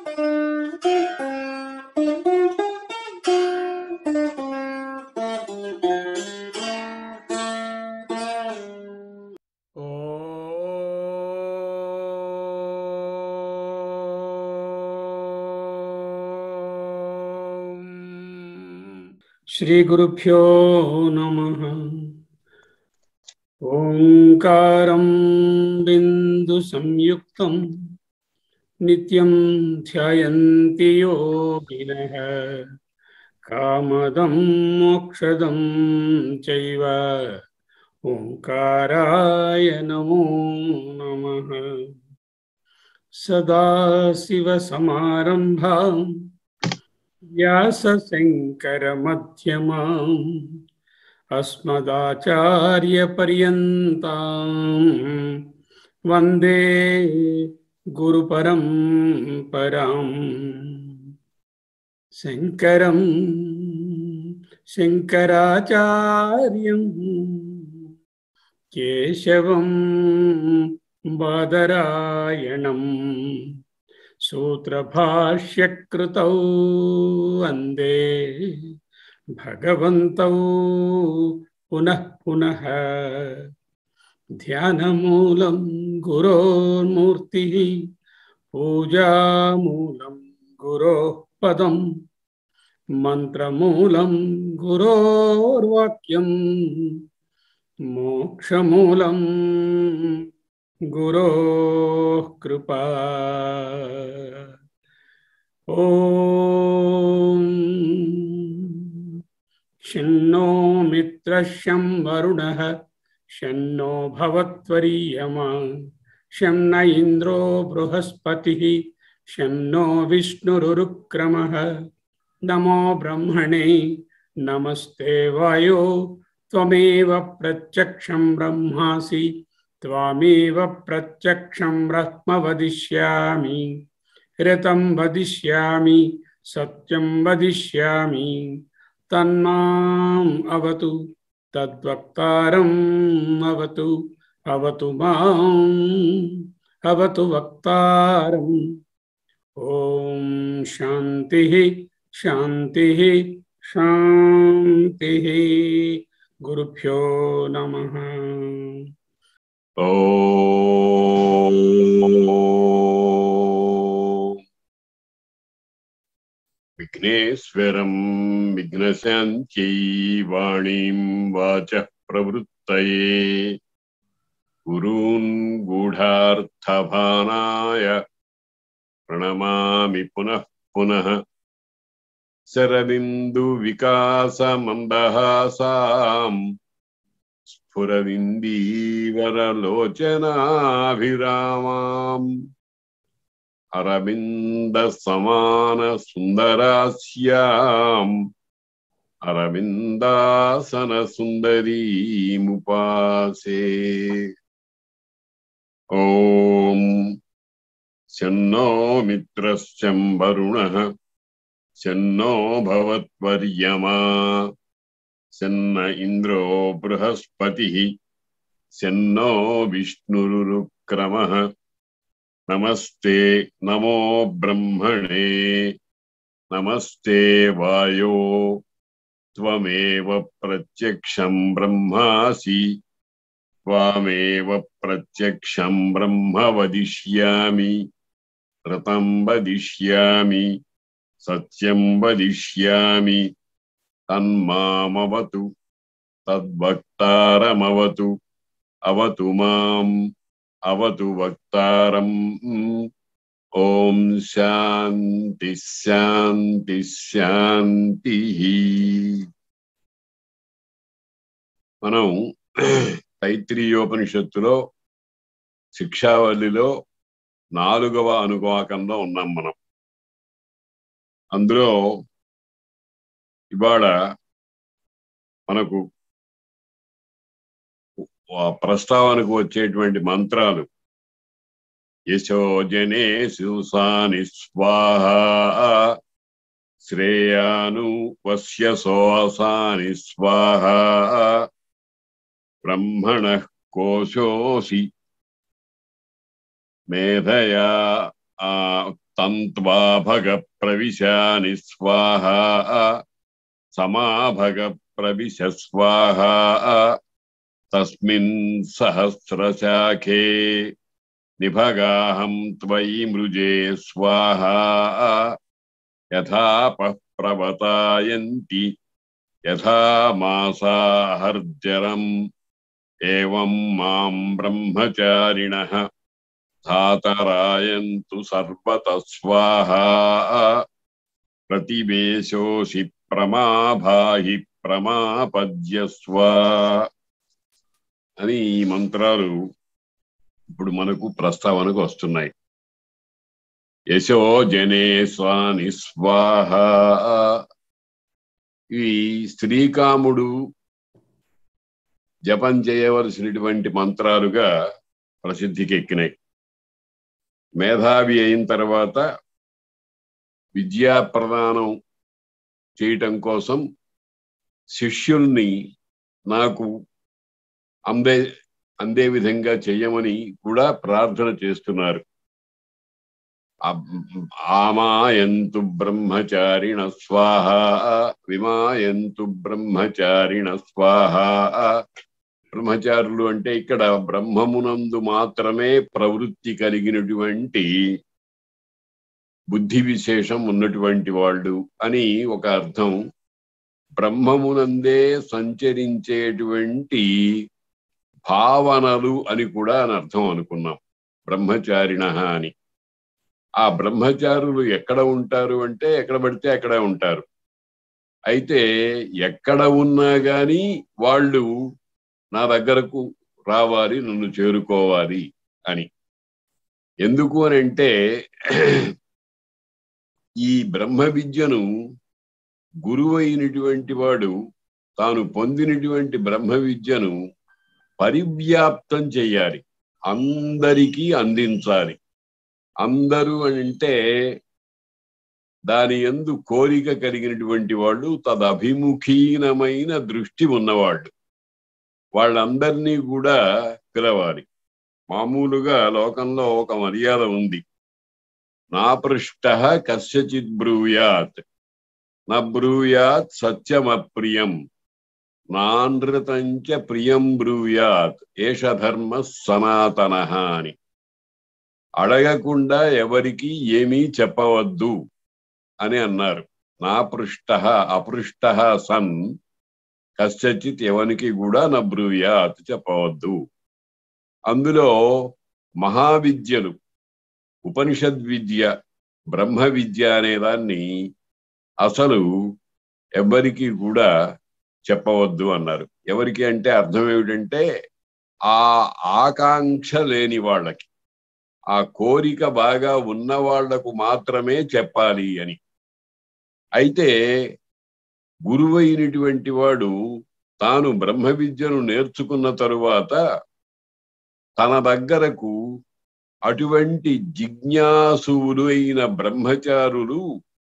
శ్రీగురుభ్యో నమ ఓంకారం బిందు సంయుక్తం నిత్యం ధ్యాయంతి యోగినః కామదం మోక్షదం చైవ ఓంకారాయ నమో నమః సదాశివసమారంభాం వ్యాసశంకరమధ్యమాం అస్మదాచార్యపర్యంతాం వందే గురుపరంపరాం శంకరం శంకరాచార్యం కేశవం బాదరాయణం सूत्रभाष्यकृतौ वन्दे भगवन्तौ पुनः पुनः ध्यानमूलं गुरोर्मूर्तिः पूजामूलं गुरोः पदं मन्त्रमूलं गुरोर्वाक्यं मोक्षमूलं गुरोः कृपा ॐ शन्नो मित्रशं वरुणः शन्नो भवत्वरीयमा शं न इन्द्रो बृहस्पतिः शन्नो विष्णुरुक्रमः नमो ब्रह्मणे नमस्ते वायो त्वमेव प्रत्यक्षं ब्रह्मासि त्वामेव प्रत्यक्षं ब्रह्म वदिष्यामि ऋतं वदिष्यामि सत्यं वदिष्यामि तन्माम् अवतु तद्वक्तारम् अवतु अवतु माम् अवतु वक्तारम् ॐ शान्तिः शान्तिः शान्तिः गुरुभ्यो नमः విఘ్నేశ్వరం విఘ్నశాంత్యై వాణీం వాచ ప్రవృత్తయే గురూన్ గూఢార్థభానాయ ప్రణమామి పునః పునః శరబిందు వికాసమందహాసాం స్ఫురవిందీవరలోచనాభిరామాం అరవింద సమాన సుందరాస్యాం అరవిందాసన సుందరీముపాసే ఓం శన్నో మిత్రశ్చం వరుణః శన్నో భవత్వర్యమా శన్న ఇంద్రో బృహస్పతి శన్నో విష్ణురుక్రమ నమస్తే నమో బ్రహ్మణే నమస్తే వాయో త్వమేవ ప్రత్యక్షం బ్రహ్మాసి త్వామేవ ప్రత్యక్షం బ్రహ్మ వదిష్యామి ఋతం వదిష్యామి సత్యం వదిష్యామి తన్మామవతు తద్వక్తారమవతు అవతు మాం అవతు వక్తారం ఓం శాంతి శాంతి శాంతి మనం తైత్రీయోపనిషత్తులో శిక్షావళిలో నాలుగవ అనువాకంలో ఉన్నాం మనం అందులో ఇవాళ మనకు ఆ ప్రస్తావనకు వచ్చేటువంటి మంత్రాలు యశోజనే సుసాని స్వాహ శ్రేయాను వస్య సోసాని స్వాహ బ్రహ్మణ కోశోసి మేధయా ఆ తంత్వా భగ ప్రవిశాని స్వాహ సమాభగ ప్రవిశ స్వాహ తస్మిన్ సహస్రశాఖే నిభగాహం త్వయి మృజే స్వాహ యథాప ప్రవతాయంతి యథా మాసాహర్జరం ఏవం మాం బ్రహ్మచారిణః ధాతరాయంతు సర్వత స్వాహా ప్రతివేశోషి ప్రమాభాహి ప్రమాపద్యస్వ అని ఈ మంత్రాలు ఇప్పుడు మనకు ప్రస్తావనకు వస్తున్నాయి యశో జనే స్వాని స్వాహ ఈ శ్రీకాముడు జపం చేయవలసినటువంటి మంత్రాలుగా ప్రసిద్ధికి ఎక్కినాయి మేధావి అయిన తర్వాత విద్యా ప్రదానం చేయటం కోసం శిష్యుల్ని నాకు అందే అందే విధంగా చెయ్యమని కూడా ప్రార్థన చేస్తున్నారు ఆమాయంతు బ్రహ్మచారిణ స్వాహ విమాయంతు బ్రహ్మచారిణ స్వాహ బ్రహ్మచారులు అంటే ఇక్కడ బ్రహ్మమునందు మాత్రమే ప్రవృత్తి కలిగినటువంటి బుద్ధి విశేషం ఉన్నటువంటి వాళ్ళు అని ఒక అర్థం బ్రహ్మమునందే సంచరించేటువంటి భావనలు అని కూడా అని అర్థం అనుకున్నాం బ్రహ్మచారిణ అని ఆ బ్రహ్మచారులు ఎక్కడ ఉంటారు అంటే ఎక్కడ పడితే అక్కడ ఉంటారు అయితే ఎక్కడ ఉన్నా గాని వాళ్ళు నా దగ్గరకు రావాలి నన్ను చేరుకోవాలి అని ఎందుకు అని అంటే ఈ బ్రహ్మ విద్యను గురువు అయినటువంటి వాడు తాను పొందినటువంటి బ్రహ్మ విద్యను పరివ్యాప్తం చెయ్యాలి అందరికీ అందించాలి అందరూ అంటే దాని ఎందు కోరిక కలిగినటువంటి వాళ్ళు తదభిముఖీనమైన దృష్టి ఉన్నవాళ్ళు వాళ్ళందరినీ కూడా పిలవాలి మామూలుగా లోకంలో ఒక మర్యాద ఉంది నా పృష్ట కస్యచిత్ బ్రూయాత్ న బ్రూయాత్ సత్యమప్రియం నానృతంచ ప్రియం బ్రూయాత్ ఏష ధర్మ సనాతన అని అడగకుండా ఎవరికి ఏమీ చెప్పవద్దు అని అన్నారు నా పృష్ట అపృష్ట సన్ కశ్చిత్ ఎవనికి కూడా నబ్రూయాత్ చెప్పవద్దు అందులో మహావిద్యలు ఉపనిషద్ విద్య బ్రహ్మ విద్య అనే దాన్ని అసలు ఎవరికి కూడా చెప్పవద్దు అన్నారు ఎవరికి అంటే అర్థం ఏమిటంటే ఆ ఆకాంక్ష లేని వాళ్ళకి ఆ కోరిక బాగా ఉన్న వాళ్లకు మాత్రమే చెప్పాలి అని అయితే గురువైనటువంటి వాడు తాను బ్రహ్మ విద్యను నేర్చుకున్న తరువాత తన దగ్గరకు అటువంటి జిజ్ఞాసువులు అయిన బ్రహ్మచారులు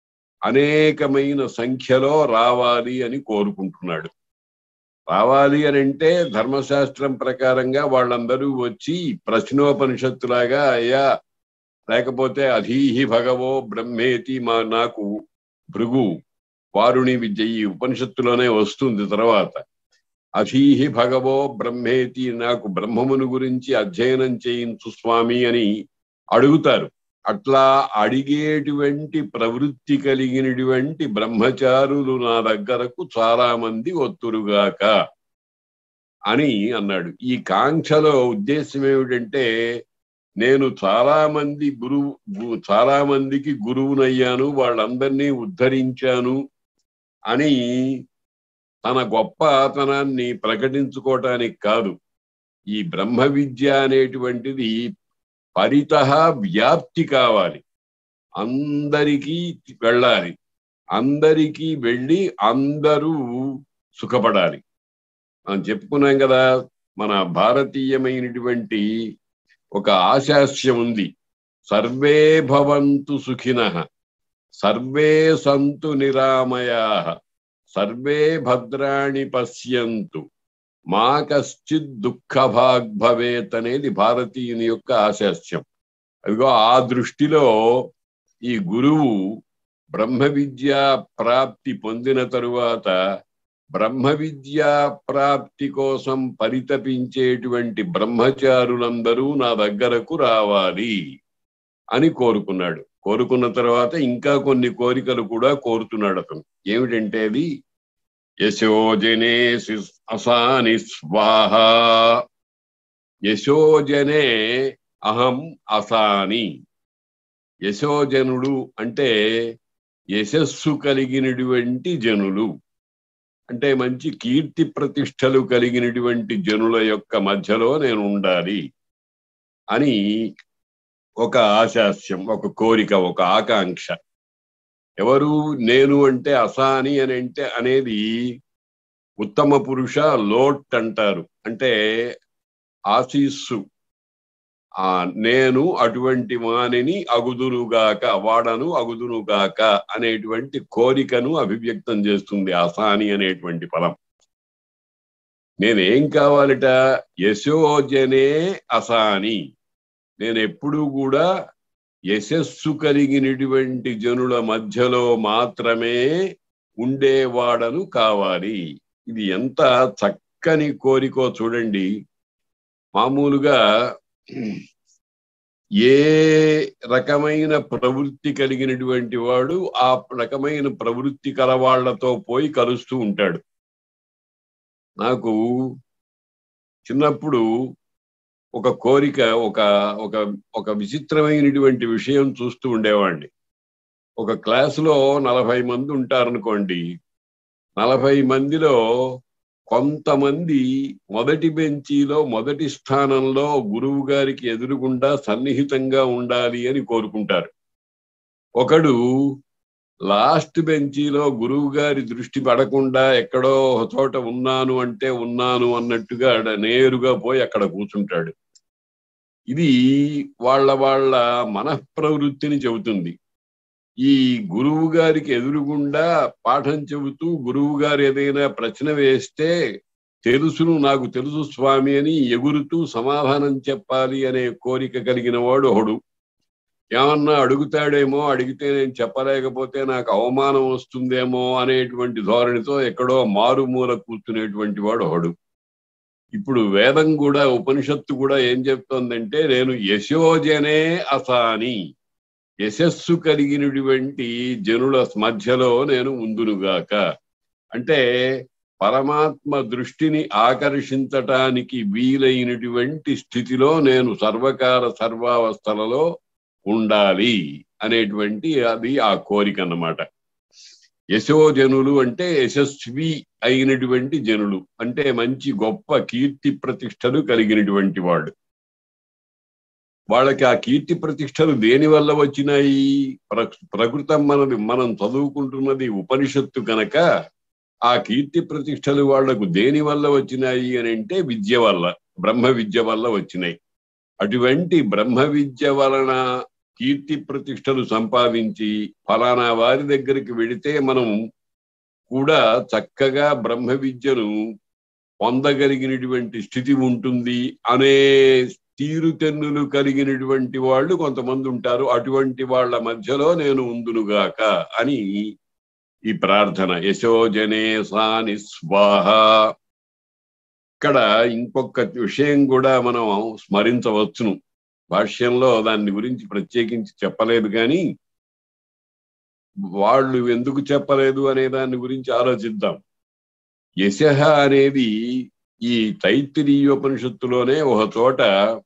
అనేకమైన సంఖ్యలో రావాలి అని కోరుకుంటున్నాడు రావాలి అని అంటే ధర్మశాస్త్రం ప్రకారంగా వాళ్ళందరూ వచ్చి ప్రశ్నోపనిషత్తులాగా అయ్యా లేకపోతే అధీహి భగవో బ్రహ్మేతి మా నాకు భృగు వారుని విద్య ఈ ఉపనిషత్తులోనే వస్తుంది తర్వాత అధీహి భగవో బ్రహ్మేతి నాకు బ్రహ్మమును గురించి అధ్యయనం చేయించు స్వామి అని అడుగుతారు అట్లా అడిగేటువంటి ప్రవృత్తి కలిగినటువంటి బ్రహ్మచారులు నా దగ్గరకు చాలా మంది ఒత్తురుగాక అని అన్నాడు ఈ కాంక్షలో ఉద్దేశం ఏమిటంటే నేను చాలా మంది గురువు చాలా మందికి గురువునయ్యాను వాళ్ళందరినీ ఉద్ధరించాను అని తన గొప్పతనాన్ని ప్రకటించుకోవటానికి కాదు ఈ బ్రహ్మ విద్య అనేటువంటిది పరిత వ్యాప్తి కావాలి అందరికీ వెళ్ళాలి అందరికీ వెళ్ళి అందరూ సుఖపడాలి మనం చెప్పుకున్నాం కదా మన భారతీయమైనటువంటి ఒక ఆశాస్యం ఉంది సర్వే భవంతు సుఖిన సర్వే సంతు నిరామయా సర్వే భద్రాణి పశ్యంతు మా కశ్చిత్ దుఃఖ భాగ్ భవేత్ అనేది భారతీయుని యొక్క ఆశాస్యం అదిగో ఆ దృష్టిలో ఈ గురువు బ్రహ్మ విద్యా ప్రాప్తి పొందిన తరువాత బ్రహ్మ విద్యా ప్రాప్తి కోసం పరితపించేటువంటి బ్రహ్మచారులందరూ నా దగ్గరకు రావాలి అని కోరుకున్నాడు కోరుకున్న తర్వాత ఇంకా కొన్ని కోరికలు కూడా కోరుతున్నాడు అతను ఏమిటంటే అది యశోజనే అసాని స్వాహ యశోజనే అహం అసాని యశోజనుడు అంటే యశస్సు కలిగినటువంటి జనులు అంటే మంచి కీర్తి ప్రతిష్టలు కలిగినటువంటి జనుల యొక్క మధ్యలో నేను ఉండాలి అని ఒక ఆశాస్యం ఒక కోరిక ఒక ఆకాంక్ష ఎవరు నేను అంటే అసాని అని అంటే అనేది ఉత్తమ పురుష లోట్ అంటారు అంటే ఆశీస్సు ఆ నేను అటువంటి వాణిని అగుదునుగాక వాడను అగుదునుగాక అనేటువంటి కోరికను అభివ్యక్తం చేస్తుంది అసాని అనేటువంటి పదం నేనేం కావాలట యశోజనే అసాని నేను ఎప్పుడూ కూడా యశస్సు కలిగినటువంటి జనుల మధ్యలో మాత్రమే ఉండేవాడను కావాలి ఇది ఎంత చక్కని కోరికో చూడండి మామూలుగా ఏ రకమైన ప్రవృత్తి కలిగినటువంటి వాడు ఆ రకమైన ప్రవృత్తి కలవాళ్లతో పోయి కలుస్తూ ఉంటాడు నాకు చిన్నప్పుడు ఒక కోరిక ఒక ఒక ఒక విచిత్రమైనటువంటి విషయం చూస్తూ ఉండేవాడిని ఒక క్లాసులో నలభై మంది ఉంటారనుకోండి నలభై మందిలో కొంతమంది మొదటి బెంచీలో మొదటి స్థానంలో గురువు గారికి ఎదురుగుండా సన్నిహితంగా ఉండాలి అని కోరుకుంటారు ఒకడు లాస్ట్ బెంచీలో గురువు గారి దృష్టి పడకుండా ఎక్కడో ఒక చోట ఉన్నాను అంటే ఉన్నాను అన్నట్టుగా నేరుగా పోయి అక్కడ కూర్చుంటాడు ఇది వాళ్ళ వాళ్ళ మనఃప్రవృత్తిని చెబుతుంది ఈ గురువు గారికి ఎదురుగుండా పాఠం చెబుతూ గురువు గారు ఏదైనా ప్రశ్న వేస్తే తెలుసును నాకు తెలుసు స్వామి అని ఎగురుతూ సమాధానం చెప్పాలి అనే కోరిక కలిగిన వాడు ఒకడు ఏమన్నా అడుగుతాడేమో అడిగితే నేను చెప్పలేకపోతే నాకు అవమానం వస్తుందేమో అనేటువంటి ధోరణితో ఎక్కడో మారుమూల కూర్చునేటువంటి వాడు ఒకడు ఇప్పుడు వేదం కూడా ఉపనిషత్తు కూడా ఏం చెప్తోందంటే నేను యశోజనే అసాని యశస్సు కలిగినటువంటి జనుల మధ్యలో నేను ఉందునుగాక అంటే పరమాత్మ దృష్టిని ఆకర్షించటానికి వీలైనటువంటి స్థితిలో నేను సర్వకాల సర్వావస్థలలో ఉండాలి అనేటువంటి అది ఆ కోరిక అన్నమాట యశోజనులు అంటే యశస్వి అయినటువంటి జనులు అంటే మంచి గొప్ప కీర్తి ప్రతిష్టలు కలిగినటువంటి వాళ్ళు వాళ్ళకి ఆ కీర్తి ప్రతిష్టలు దేని వల్ల వచ్చినాయి ప్ర ప్రకృతం మనది మనం చదువుకుంటున్నది ఉపనిషత్తు కనుక ఆ కీర్తి ప్రతిష్టలు వాళ్లకు దేని వల్ల వచ్చినాయి అని అంటే విద్య వల్ల బ్రహ్మ విద్య వల్ల వచ్చినాయి అటువంటి బ్రహ్మ విద్య వలన కీర్తి ప్రతిష్టలు సంపాదించి ఫలానా వారి దగ్గరికి వెడితే మనం కూడా చక్కగా బ్రహ్మ విద్యను పొందగలిగినటువంటి స్థితి ఉంటుంది అనే తీరుతెన్నులు కలిగినటువంటి వాళ్ళు కొంతమంది ఉంటారు అటువంటి వాళ్ళ మధ్యలో నేను ఉందునుగాక అని ఈ ప్రార్థన యశోజనే సాని స్వాహ ఇక్కడ ఇంకొక విషయం కూడా మనం స్మరించవచ్చును భాష్యంలో దాని గురించి ప్రత్యేకించి చెప్పలేదు కానీ వాళ్ళు ఎందుకు చెప్పలేదు అనే దాని గురించి ఆలోచిద్దాం యశ అనేది ఈ తైత్తిరీయోపనిషత్తులోనే ఒక చోట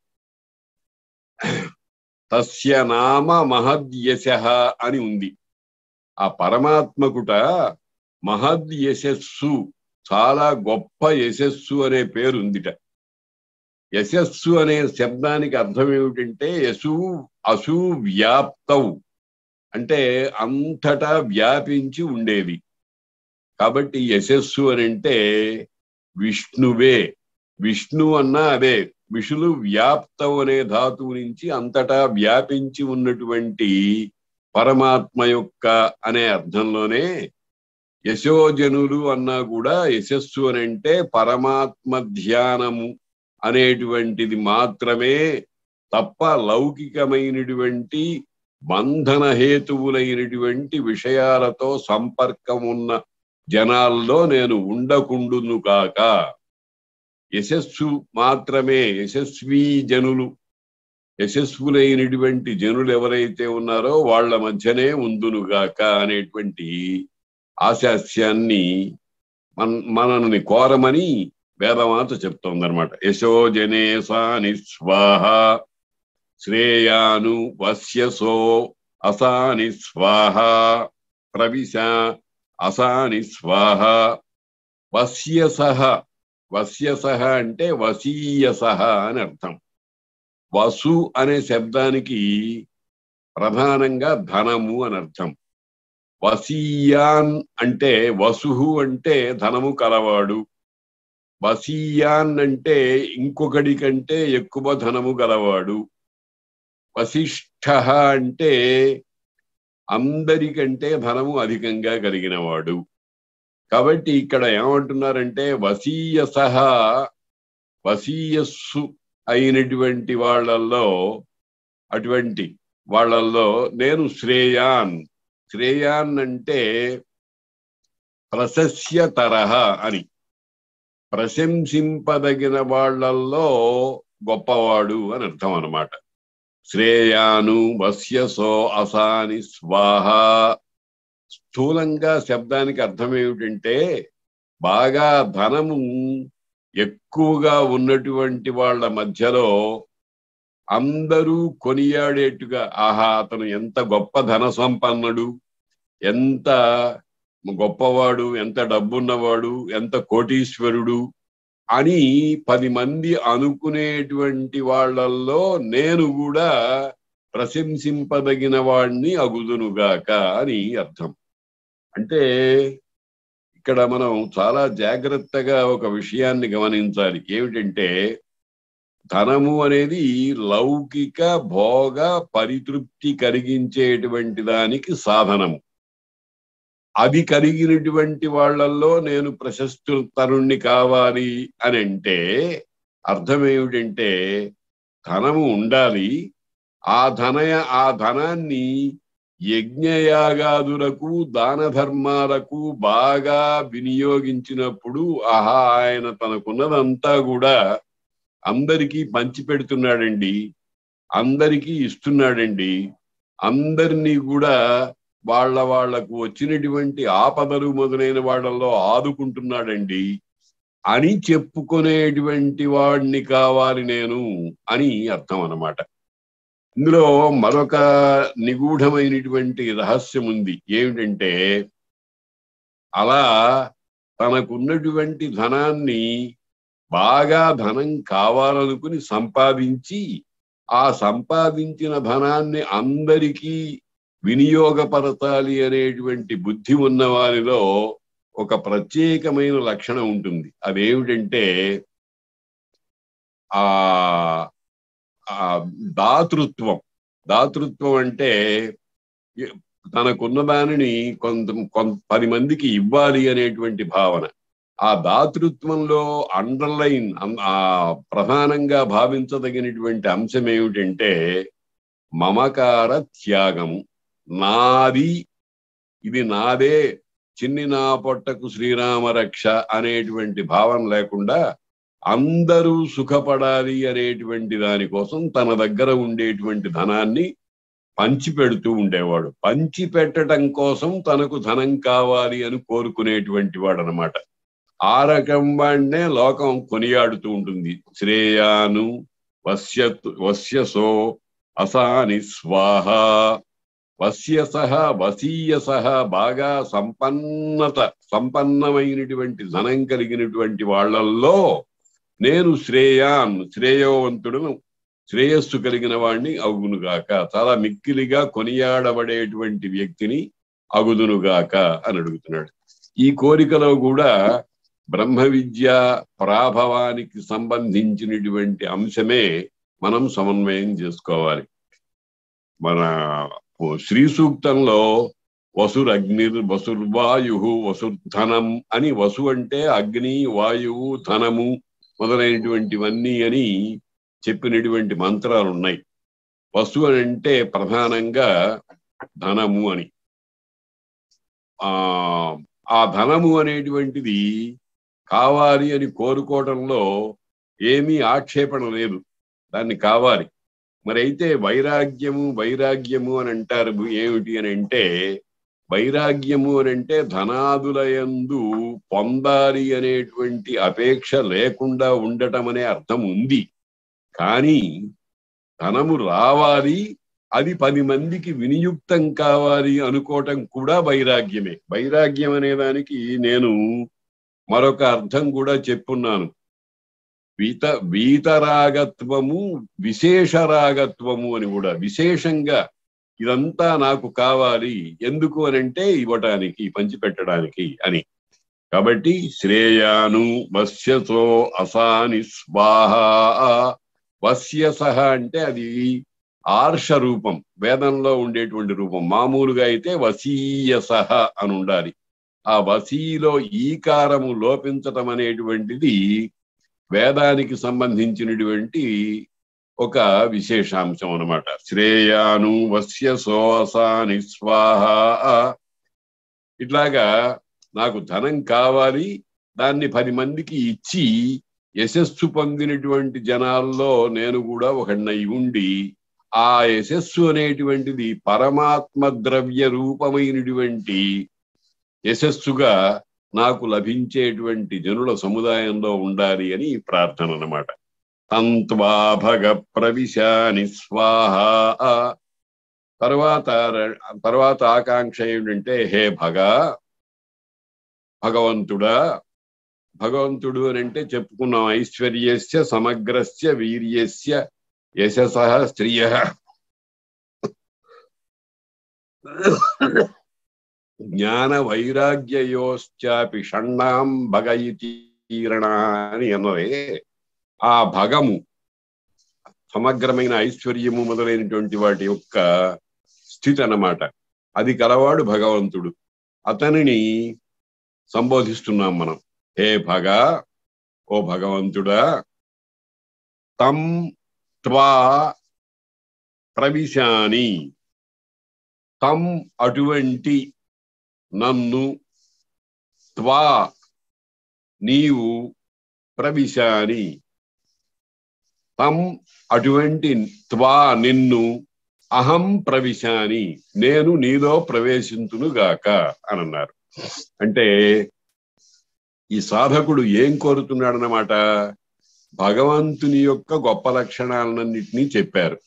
తస్య నామ మహద్యశ అని ఉంది ఆ పరమాత్మకుట మహద్యశస్సు చాలా గొప్ప యశస్సు అనే పేరు ఉందిట యశస్సు అనే శబ్దానికి అర్థం ఏమిటంటే యశు అసు వ్యాప్తవు అంటే అంతటా వ్యాపించి ఉండేది కాబట్టి యశస్సు అని అంటే విష్ణువే విష్ణు అన్నా అదే విషులు వ్యాప్తం అనే ధాతువు నుంచి అంతటా వ్యాపించి ఉన్నటువంటి పరమాత్మ యొక్క అనే అర్థంలోనే యశోజనులు అన్నా కూడా యశస్సు అని అంటే పరమాత్మ ధ్యానము అనేటువంటిది మాత్రమే తప్ప లౌకికమైనటువంటి బంధన హేతువులైనటువంటి విషయాలతో సంపర్కం ఉన్న జనాల్లో నేను ఉండకుండును కాక యశస్సు మాత్రమే యశస్వీ జనులు యశస్వులైనటువంటి జనులు ఎవరైతే ఉన్నారో వాళ్ళ మధ్యనే ఉందునుగాక అనేటువంటి ఆశాస్యాన్ని మన మనల్ని కోరమని వేదమాత చెప్తోందనమాట యశోజనే సాని స్వాహ శ్రేయాను వస్యసో అసాని స్వాహ ప్రవిశ అసాని స్వాహ వస్యసహ వస్యసహ అంటే వసీయసహ అని అర్థం వసు అనే శబ్దానికి ప్రధానంగా ధనము అని అర్థం వసీయాన్ అంటే వసుహు అంటే ధనము కలవాడు వసీయాన్ అంటే ఇంకొకడి కంటే ఎక్కువ ధనము గలవాడు వశిష్ఠ అంటే అందరికంటే ధనము అధికంగా కలిగినవాడు కాబట్టి ఇక్కడ ఏమంటున్నారంటే వసీయస వసీయస్సు అయినటువంటి వాళ్ళల్లో అటువంటి వాళ్ళల్లో నేను శ్రేయాన్ శ్రేయాన్ అంటే ప్రశస్య తరహ అని ప్రశంసింపదగిన వాళ్ళల్లో గొప్పవాడు అని అర్థం అన్నమాట శ్రేయాను వస్యసో అసాని స్వాహ స్థూలంగా శబ్దానికి అర్థం ఏమిటంటే బాగా ధనము ఎక్కువగా ఉన్నటువంటి వాళ్ళ మధ్యలో అందరూ కొనియాడేట్టుగా ఆహా అతను ఎంత గొప్ప ధన సంపన్నుడు ఎంత గొప్పవాడు ఎంత డబ్బున్నవాడు ఎంత కోటీశ్వరుడు అని పది మంది అనుకునేటువంటి వాళ్ళల్లో నేను కూడా ప్రశంసింపదగిన వాడిని అగుదునుగాక అని అర్థం అంటే ఇక్కడ మనం చాలా జాగ్రత్తగా ఒక విషయాన్ని గమనించాలి ఏమిటంటే ధనము అనేది లౌకిక భోగ పరితృప్తి కలిగించేటువంటి దానికి సాధనము అది కలిగినటువంటి వాళ్ళల్లో నేను ప్రశస్తుతరుణ్ణి కావాలి అని అంటే అర్థం ఏమిటంటే ధనము ఉండాలి ఆ ధనయ ఆ ధనాన్ని యజ్ఞయాగాదులకు దాన ధర్మాలకు బాగా వినియోగించినప్పుడు ఆహా ఆయన తనకున్నదంతా కూడా అందరికీ పంచి పెడుతున్నాడండి అందరికీ ఇస్తున్నాడండి అందరినీ కూడా వాళ్ళ వాళ్లకు వచ్చినటువంటి ఆపదలు మొదలైన వాళ్ళల్లో ఆదుకుంటున్నాడండి అని చెప్పుకునేటువంటి వాడిని కావాలి నేను అని అర్థం అన్నమాట ఇందులో మరొక నిగూఢమైనటువంటి రహస్యం ఉంది ఏమిటంటే అలా తనకున్నటువంటి ధనాన్ని బాగా ధనం కావాలనుకుని సంపాదించి ఆ సంపాదించిన ధనాన్ని అందరికీ వినియోగపరచాలి అనేటువంటి బుద్ధి ఉన్న వారిలో ఒక ప్రత్యేకమైన లక్షణం ఉంటుంది అదేమిటంటే ఆ ఆ దాతృత్వం దాతృత్వం అంటే తనకున్న దానిని కొంత కొంత పది మందికి ఇవ్వాలి అనేటువంటి భావన ఆ దాతృత్వంలో అండర్లైన్ ఆ ప్రధానంగా భావించదగినటువంటి అంశం ఏమిటంటే మమకార త్యాగము నాది ఇది నాదే చిన్ని నా పొట్టకు శ్రీరామ రక్ష అనేటువంటి భావన లేకుండా అందరూ సుఖపడాలి అనేటువంటి దానికోసం తన దగ్గర ఉండేటువంటి ధనాన్ని పంచి పెడుతూ ఉండేవాడు పంచి పెట్టడం కోసం తనకు ధనం కావాలి అని కోరుకునేటువంటి వాడు అనమాట ఆ రకం వాడినే లోకం కొనియాడుతూ ఉంటుంది శ్రేయాను వస్య వస్యసో అసాని స్వాహ వస్యసహ వసీయసహ బాగా సంపన్నత సంపన్నమైనటువంటి ధనం కలిగినటువంటి వాళ్ళల్లో నేను శ్రేయాన్ శ్రేయోవంతుడును శ్రేయస్సు కలిగిన వాడిని అగునుగాక చాలా మిక్కిలిగా కొనియాడబడేటువంటి వ్యక్తిని అగుదునుగాక అని అడుగుతున్నాడు ఈ కోరికలో కూడా బ్రహ్మ విద్య ప్రాభవానికి సంబంధించినటువంటి అంశమే మనం సమన్వయం చేసుకోవాలి మన శ్రీ సూక్తంలో వసురగ్నిర్ వసుర్వాయు వసుర్ధనం అని వసు అంటే అగ్ని వాయువు ధనము మొదలైనటువంటివన్నీ అని చెప్పినటువంటి మంత్రాలు ఉన్నాయి వసు అని అంటే ప్రధానంగా ధనము అని ఆ ఆ ధనము అనేటువంటిది కావాలి అని కోరుకోవడంలో ఏమీ ఆక్షేపణ లేదు దాన్ని కావాలి మరి అయితే వైరాగ్యము వైరాగ్యము అని అంటారు ఏమిటి అని అంటే వైరాగ్యము అని అంటే ధనాదులయందు పొందాలి అనేటువంటి అపేక్ష లేకుండా ఉండటం అనే అర్థం ఉంది కానీ ధనము రావాలి అది పది మందికి వినియుక్తం కావాలి అనుకోవటం కూడా వైరాగ్యమే వైరాగ్యం అనే దానికి నేను మరొక అర్థం కూడా చెప్పున్నాను వీత వీతరాగత్వము విశేషరాగత్వము అని కూడా విశేషంగా ఇదంతా నాకు కావాలి ఎందుకు అని అంటే ఇవ్వటానికి పంచిపెట్టడానికి అని కాబట్టి శ్రేయాను వస్యతో అసాని స్వాహ వస్యసహ అంటే అది ఆర్ష రూపం వేదంలో ఉండేటువంటి రూపం మామూలుగా అయితే వసీయసహ అని ఉండాలి ఆ వసీలో ఈకారము లోపించటం అనేటువంటిది వేదానికి సంబంధించినటువంటి ఒక విశేషాంశం అన్నమాట శ్రేయాను వస్య సోసాని స్వాహ ఇట్లాగా నాకు ధనం కావాలి దాన్ని పది మందికి ఇచ్చి యశస్సు పొందినటువంటి జనాల్లో నేను కూడా ఒకడినై ఉండి ఆ యశస్సు అనేటువంటిది పరమాత్మ ద్రవ్య రూపమైనటువంటి యశస్సుగా నాకు లభించేటువంటి జనుల సముదాయంలో ఉండాలి అని ప్రార్థన అన్నమాట తంత్వా భగ ప్రవిశాని స్వాహ తర్వాత తర్వాత ఆకాంక్ష ఏమిటంటే హే భగ భగవంతుడా భగవంతుడు అని అంటే చెప్పుకున్నాం ఐశ్వర్యస్య సమగ్రస్య వీర్యస్య యశస స్త్రియ జ్ఞాన వైరాగ్యయోశ్చాపి షణ్ణాం భగ ఇతీరణ అని అన్నదే ఆ భగము సమగ్రమైన ఐశ్వర్యము మొదలైనటువంటి వాటి యొక్క స్థితి అన్నమాట అది కలవాడు భగవంతుడు అతనిని సంబోధిస్తున్నాం మనం హే భగ ఓ భగవంతుడా తం త్వా ప్రవిశాని తం అటువంటి నన్ను త్వా నీవు ప్రవిశాని తం అటువంటి త్వా నిన్ను అహం ప్రవిశాని నేను నీలో ప్రవేశింతునుగాక అని అన్నారు అంటే ఈ సాధకుడు ఏం కోరుతున్నాడనమాట భగవంతుని యొక్క గొప్ప లక్షణాలన్నింటినీ చెప్పారు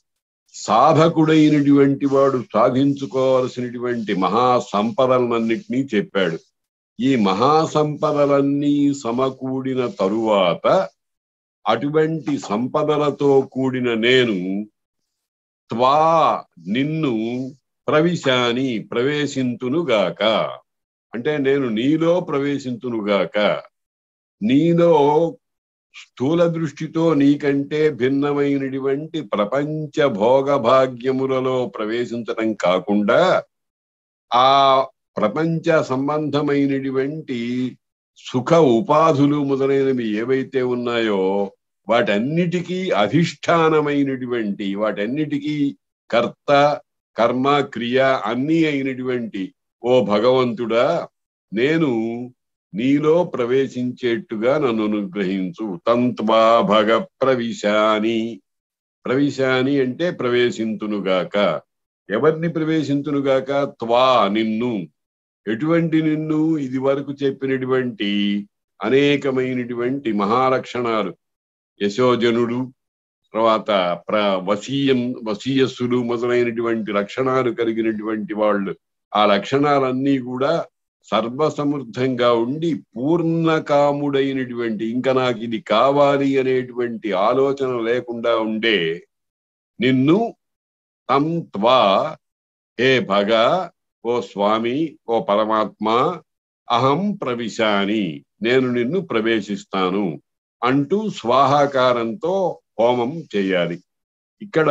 సాధకుడైనటువంటి వాడు సాధించుకోవలసినటువంటి మహా సంపదలన్నింటినీ చెప్పాడు ఈ మహా సంపదలన్నీ సమకూడిన తరువాత అటువంటి సంపదలతో కూడిన నేను త్వా నిన్ను ప్రవిశాని ప్రవేశింతునుగాక అంటే నేను నీలో ప్రవేశింతునుగాక నీలో స్థూల దృష్టితో నీకంటే భిన్నమైనటువంటి ప్రపంచ భోగ భాగ్యములలో ప్రవేశించటం కాకుండా ఆ ప్రపంచ సంబంధమైనటువంటి సుఖ ఉపాధులు మొదలైనవి ఏవైతే ఉన్నాయో వాటన్నిటికీ అధిష్టానమైనటువంటి వాటన్నిటికీ కర్త కర్మ క్రియ అన్నీ అయినటువంటి ఓ భగవంతుడా నేను నీలో ప్రవేశించేట్టుగా నన్ను అనుగ్రహించు తంత్వా భగ ప్రవిశాని ప్రవిశాని అంటే ప్రవేశింతునుగాక ఎవరిని ప్రవేశింతునుగాక త్వా నిన్ను ఎటువంటి నిన్ను ఇది వరకు చెప్పినటువంటి అనేకమైనటువంటి మహాలక్షణాలు యశోజనుడు తర్వాత ప్ర వసీయం వసీయస్సులు మొదలైనటువంటి లక్షణాలు కలిగినటువంటి వాళ్ళు ఆ లక్షణాలన్నీ కూడా సర్వసమృద్ధంగా ఉండి పూర్ణకాముడైనటువంటి ఇంకా నాకు ఇది కావాలి అనేటువంటి ఆలోచన లేకుండా ఉండే నిన్ను తం త్వా హే భగ ఓ స్వామి ఓ పరమాత్మ అహం ప్రవిశాని నేను నిన్ను ప్రవేశిస్తాను అంటూ స్వాహాకారంతో హోమం చేయాలి ఇక్కడ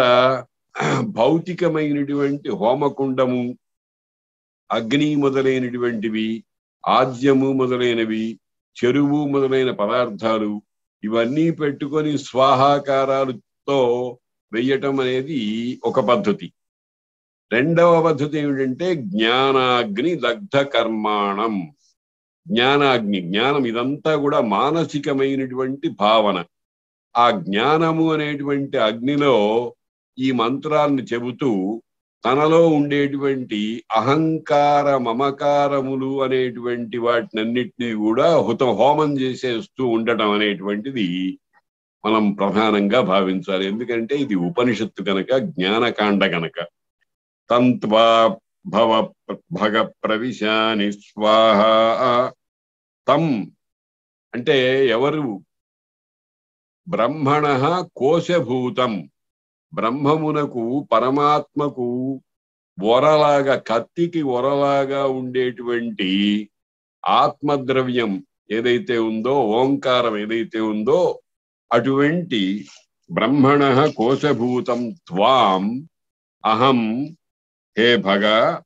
భౌతికమైనటువంటి హోమకుండము అగ్ని మొదలైనటువంటివి ఆద్యము మొదలైనవి చెరువు మొదలైన పదార్థాలు ఇవన్నీ పెట్టుకొని స్వాహాకారాలతో వెయ్యటం అనేది ఒక పద్ధతి రెండవ పద్ధతి ఏమిటంటే జ్ఞానాగ్ని దగ్ధ కర్మాణం జ్ఞానాగ్ని జ్ఞానం ఇదంతా కూడా మానసికమైనటువంటి భావన ఆ జ్ఞానము అనేటువంటి అగ్నిలో ఈ మంత్రాన్ని చెబుతూ తనలో ఉండేటువంటి అహంకార మమకారములు అనేటువంటి వాటినన్నిటినీ కూడా హుతం హోమం చేసేస్తూ ఉండటం అనేటువంటిది మనం ప్రధానంగా భావించాలి ఎందుకంటే ఇది ఉపనిషత్తు కనుక జ్ఞానకాండ కనుక తంత్వా భవ భగ ప్రవిశాని స్వాహ తం అంటే ఎవరు బ్రహ్మణ కోశభూతం బ్రహ్మమునకు పరమాత్మకు వరలాగా కత్తికి వరలాగా ఉండేటువంటి ఆత్మద్రవ్యం ఏదైతే ఉందో ఓంకారం ఏదైతే ఉందో అటువంటి బ్రహ్మణ కోశభూతం త్వాం అహం హే భగ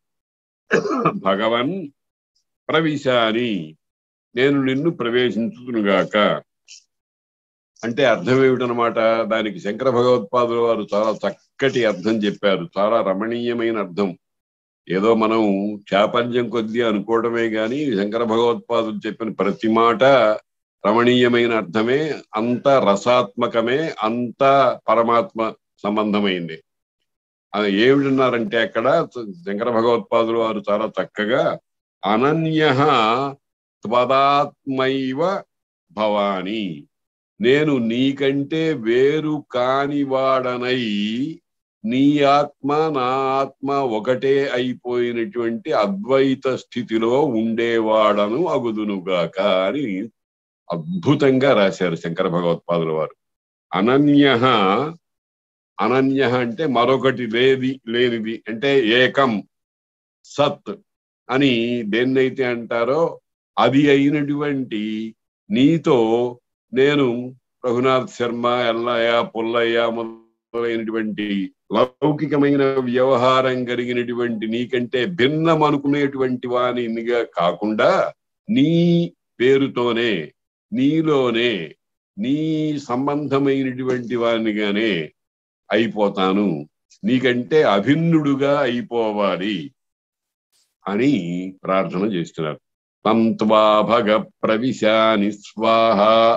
భగవన్ ప్రవిశాని నేను నిన్ను ప్రవేశించుతునుగాక అంటే అర్థం ఏమిటనమాట దానికి శంకర భగవత్పాదుల వారు చాలా చక్కటి అర్థం చెప్పారు చాలా రమణీయమైన అర్థం ఏదో మనం చాపల్యం కొద్దీ అనుకోవడమే గాని శంకర భగవత్పాదులు చెప్పిన ప్రతి మాట రమణీయమైన అర్థమే అంత రసాత్మకమే అంత పరమాత్మ సంబంధమైంది అది ఏమిటన్నారంటే అక్కడ శంకర భగవత్పాదులు వారు చాలా చక్కగా అనన్య త్వదాత్మైవ భవాని నేను నీకంటే వేరు కానివాడనై నీ ఆత్మ నా ఆత్మ ఒకటే అయిపోయినటువంటి అద్వైత స్థితిలో ఉండేవాడను అగుదునుగాక అని అద్భుతంగా రాశారు శంకర భగవత్పాదుల వారు అనన్య అనన్య అంటే మరొకటి లేది లేనిది అంటే ఏకం సత్ అని దేన్నైతే అంటారో అది అయినటువంటి నీతో నేను రఘునాథ్ శర్మ ఎల్లయ్య పుల్లయ్య మొదలైనటువంటి లౌకికమైన వ్యవహారం కలిగినటువంటి నీకంటే భిన్నం అనుకునేటువంటి వానిగా కాకుండా నీ పేరుతోనే నీలోనే నీ సంబంధమైనటువంటి వానిగానే అయిపోతాను నీకంటే అభిన్నుడుగా అయిపోవాలి అని ప్రార్థన చేస్తున్నారు తంత్వా భగ ప్రవిశాని స్వాహ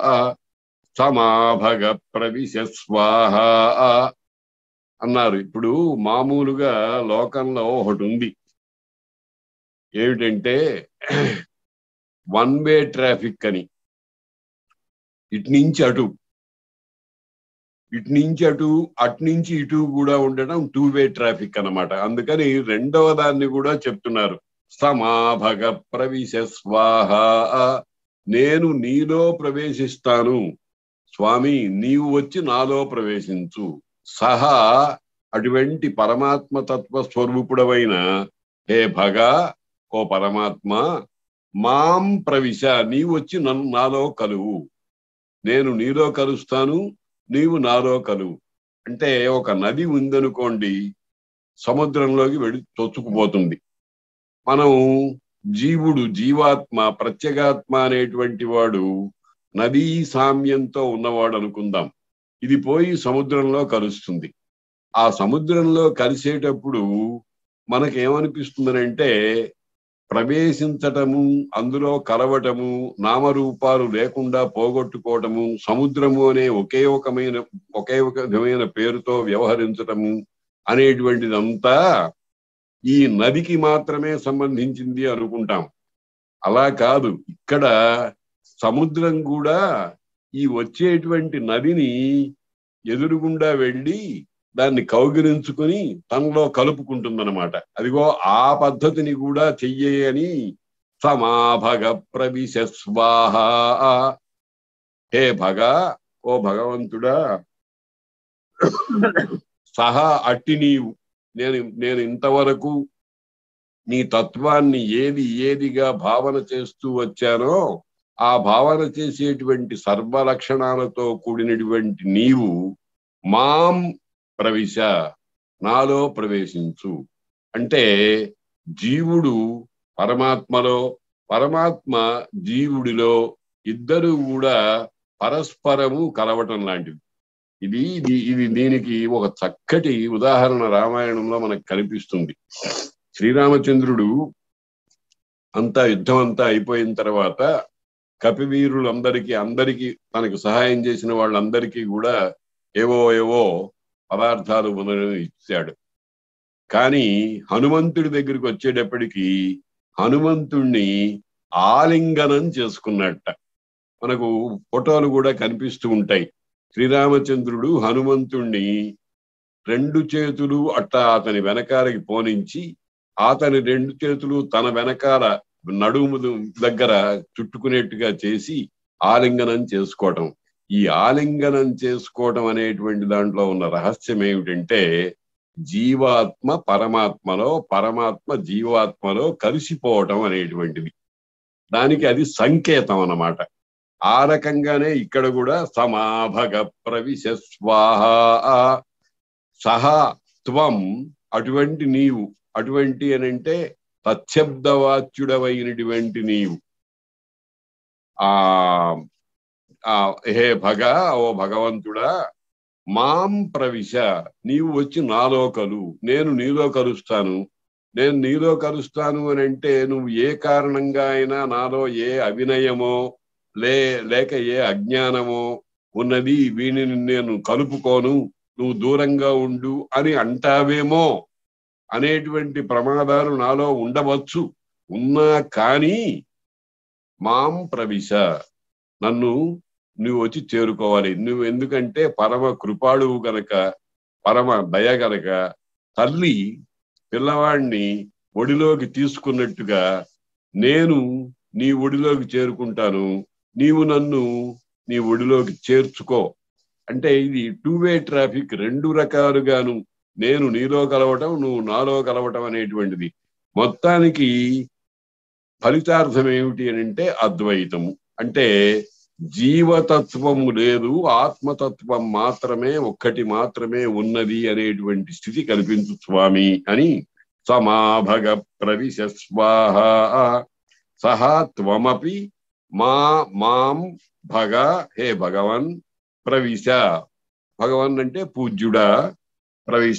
సమాభగ ప్రవిశ స్వాహ అన్నారు ఇప్పుడు మామూలుగా లోకంలో ఒకటి ఉంది ఏమిటంటే వన్ వే ట్రాఫిక్ అని ఇటు నుంచి అటు ఇటు నుంచి అటు అటు నుంచి ఇటు కూడా ఉండడం టూ వే ట్రాఫిక్ అన్నమాట అందుకని రెండవ దాన్ని కూడా చెప్తున్నారు సమాభగ ప్రవిశ స్వాహ నేను నీలో ప్రవేశిస్తాను స్వామి నీవు వచ్చి నాలో ప్రవేశించు సహా అటువంటి పరమాత్మ తత్వ స్వరూపుడవైన హే భగ ఓ పరమాత్మ మాం ప్రవిశ నీవు వచ్చి నన్ను నాలో కలువు నేను నీలో కలుస్తాను నీవు నాలో కలువు అంటే ఒక నది ఉందనుకోండి సముద్రంలోకి వెళ్ళి చొచ్చుకుపోతుంది మనం జీవుడు జీవాత్మ ప్రత్యేగాత్మ అనేటువంటి వాడు నదీ సామ్యంతో ఉన్నవాడు అనుకుందాం ఇది పోయి సముద్రంలో కలుస్తుంది ఆ సముద్రంలో కలిసేటప్పుడు మనకేమనిపిస్తుందనంటే ప్రవేశించటము అందులో కలవటము నామరూపాలు లేకుండా పోగొట్టుకోవటము సముద్రము అనే ఒకే ఒకమైన ఒకే ఒక విధమైన పేరుతో వ్యవహరించటము అనేటువంటిదంతా ఈ నదికి మాత్రమే సంబంధించింది అనుకుంటాం అలా కాదు ఇక్కడ సముద్రం కూడా ఈ వచ్చేటువంటి నదిని ఎదురుగుండా వెళ్ళి దాన్ని కౌగిలించుకుని తనలో కలుపుకుంటుందన్నమాట అదిగో ఆ పద్ధతిని కూడా చెయ్యని సమాభగ ప్రవిశ స్వాహ హే భగ ఓ భగవంతుడా సహా అట్టి నీవు నేను నేను ఇంతవరకు నీ తత్వాన్ని ఏది ఏదిగా భావన చేస్తూ వచ్చానో ఆ భావన చేసేటువంటి సర్వలక్షణాలతో కూడినటువంటి నీవు మాం ప్రవిశ నాలో ప్రవేశించు అంటే జీవుడు పరమాత్మలో పరమాత్మ జీవుడిలో ఇద్దరు కూడా పరస్పరము కలవటం లాంటిది ఇది ఇది ఇది దీనికి ఒక చక్కటి ఉదాహరణ రామాయణంలో మనకు కనిపిస్తుంది శ్రీరామచంద్రుడు అంతా యుద్ధం అంతా అయిపోయిన తర్వాత కపివీరులందరికీ అందరికీ తనకు సహాయం చేసిన వాళ్ళందరికీ కూడా ఏవో ఏవో పదార్థాలు మొదలు ఇచ్చాడు కానీ హనుమంతుడి దగ్గరికి వచ్చేటప్పటికి హనుమంతుణ్ణి ఆలింగనం చేసుకున్నట్ట మనకు ఫోటోలు కూడా కనిపిస్తూ ఉంటాయి శ్రీరామచంద్రుడు హనుమంతుణ్ణి రెండు చేతులు అట్టా అతని వెనకాలకి పోనించి అతని రెండు చేతులు తన వెనకాల నడుము దగ్గర చుట్టుకునేట్టుగా చేసి ఆలింగనం చేసుకోవటం ఈ ఆలింగనం చేసుకోవటం అనేటువంటి దాంట్లో ఉన్న రహస్యం ఏమిటంటే జీవాత్మ పరమాత్మలో పరమాత్మ జీవాత్మలో కలిసిపోవటం అనేటువంటిది దానికి అది సంకేతం అన్నమాట ఆ రకంగానే ఇక్కడ కూడా సమాభగ ప్రవిశ స్వాహ సహా త్వం అటువంటి నీవు అటువంటి అని అంటే తచ్చబ్దవాచ్యుడవైనటువంటి నీవు ఆ ఆ హే భగ ఓ భగవంతుడా మాం ప్రవిశ నీవు వచ్చి నాలో కలు నేను నీలో కలుస్తాను నేను నీలో కలుస్తాను అని అంటే నువ్వు ఏ కారణంగా అయినా నాలో ఏ అవినయమో లే లేక ఏ అజ్ఞానమో ఉన్నది వీనిని నేను కలుపుకోను నువ్వు దూరంగా ఉండు అని అంటావేమో అనేటువంటి ప్రమాదాలు నాలో ఉండవచ్చు ఉన్నా కానీ మాం ప్రవిశ నన్ను నువ్వు వచ్చి చేరుకోవాలి నువ్వు ఎందుకంటే పరమ కృపాడువు గనక పరమ దయ గనక తల్లి పిల్లవాడిని ఒడిలోకి తీసుకున్నట్టుగా నేను నీ ఒడిలోకి చేరుకుంటాను నీవు నన్ను నీ ఒడిలోకి చేర్చుకో అంటే ఇది టూ వే ట్రాఫిక్ రెండు రకాలుగాను నేను నీలో కలవటం నువ్వు నాలో కలవటం అనేటువంటిది మొత్తానికి ఫలితార్థం ఏమిటి అని అంటే అద్వైతము అంటే జీవతత్వము లేదు ఆత్మతత్వం మాత్రమే ఒక్కటి మాత్రమే ఉన్నది అనేటువంటి స్థితి కల్పించు స్వామి అని సమాభగ ప్రవిశ స్వాహ సహా త్వమపి మా మాం భగ హే భగవన్ ప్రవిశ భగవన్ అంటే పూజ్యుడా ప్రవేశ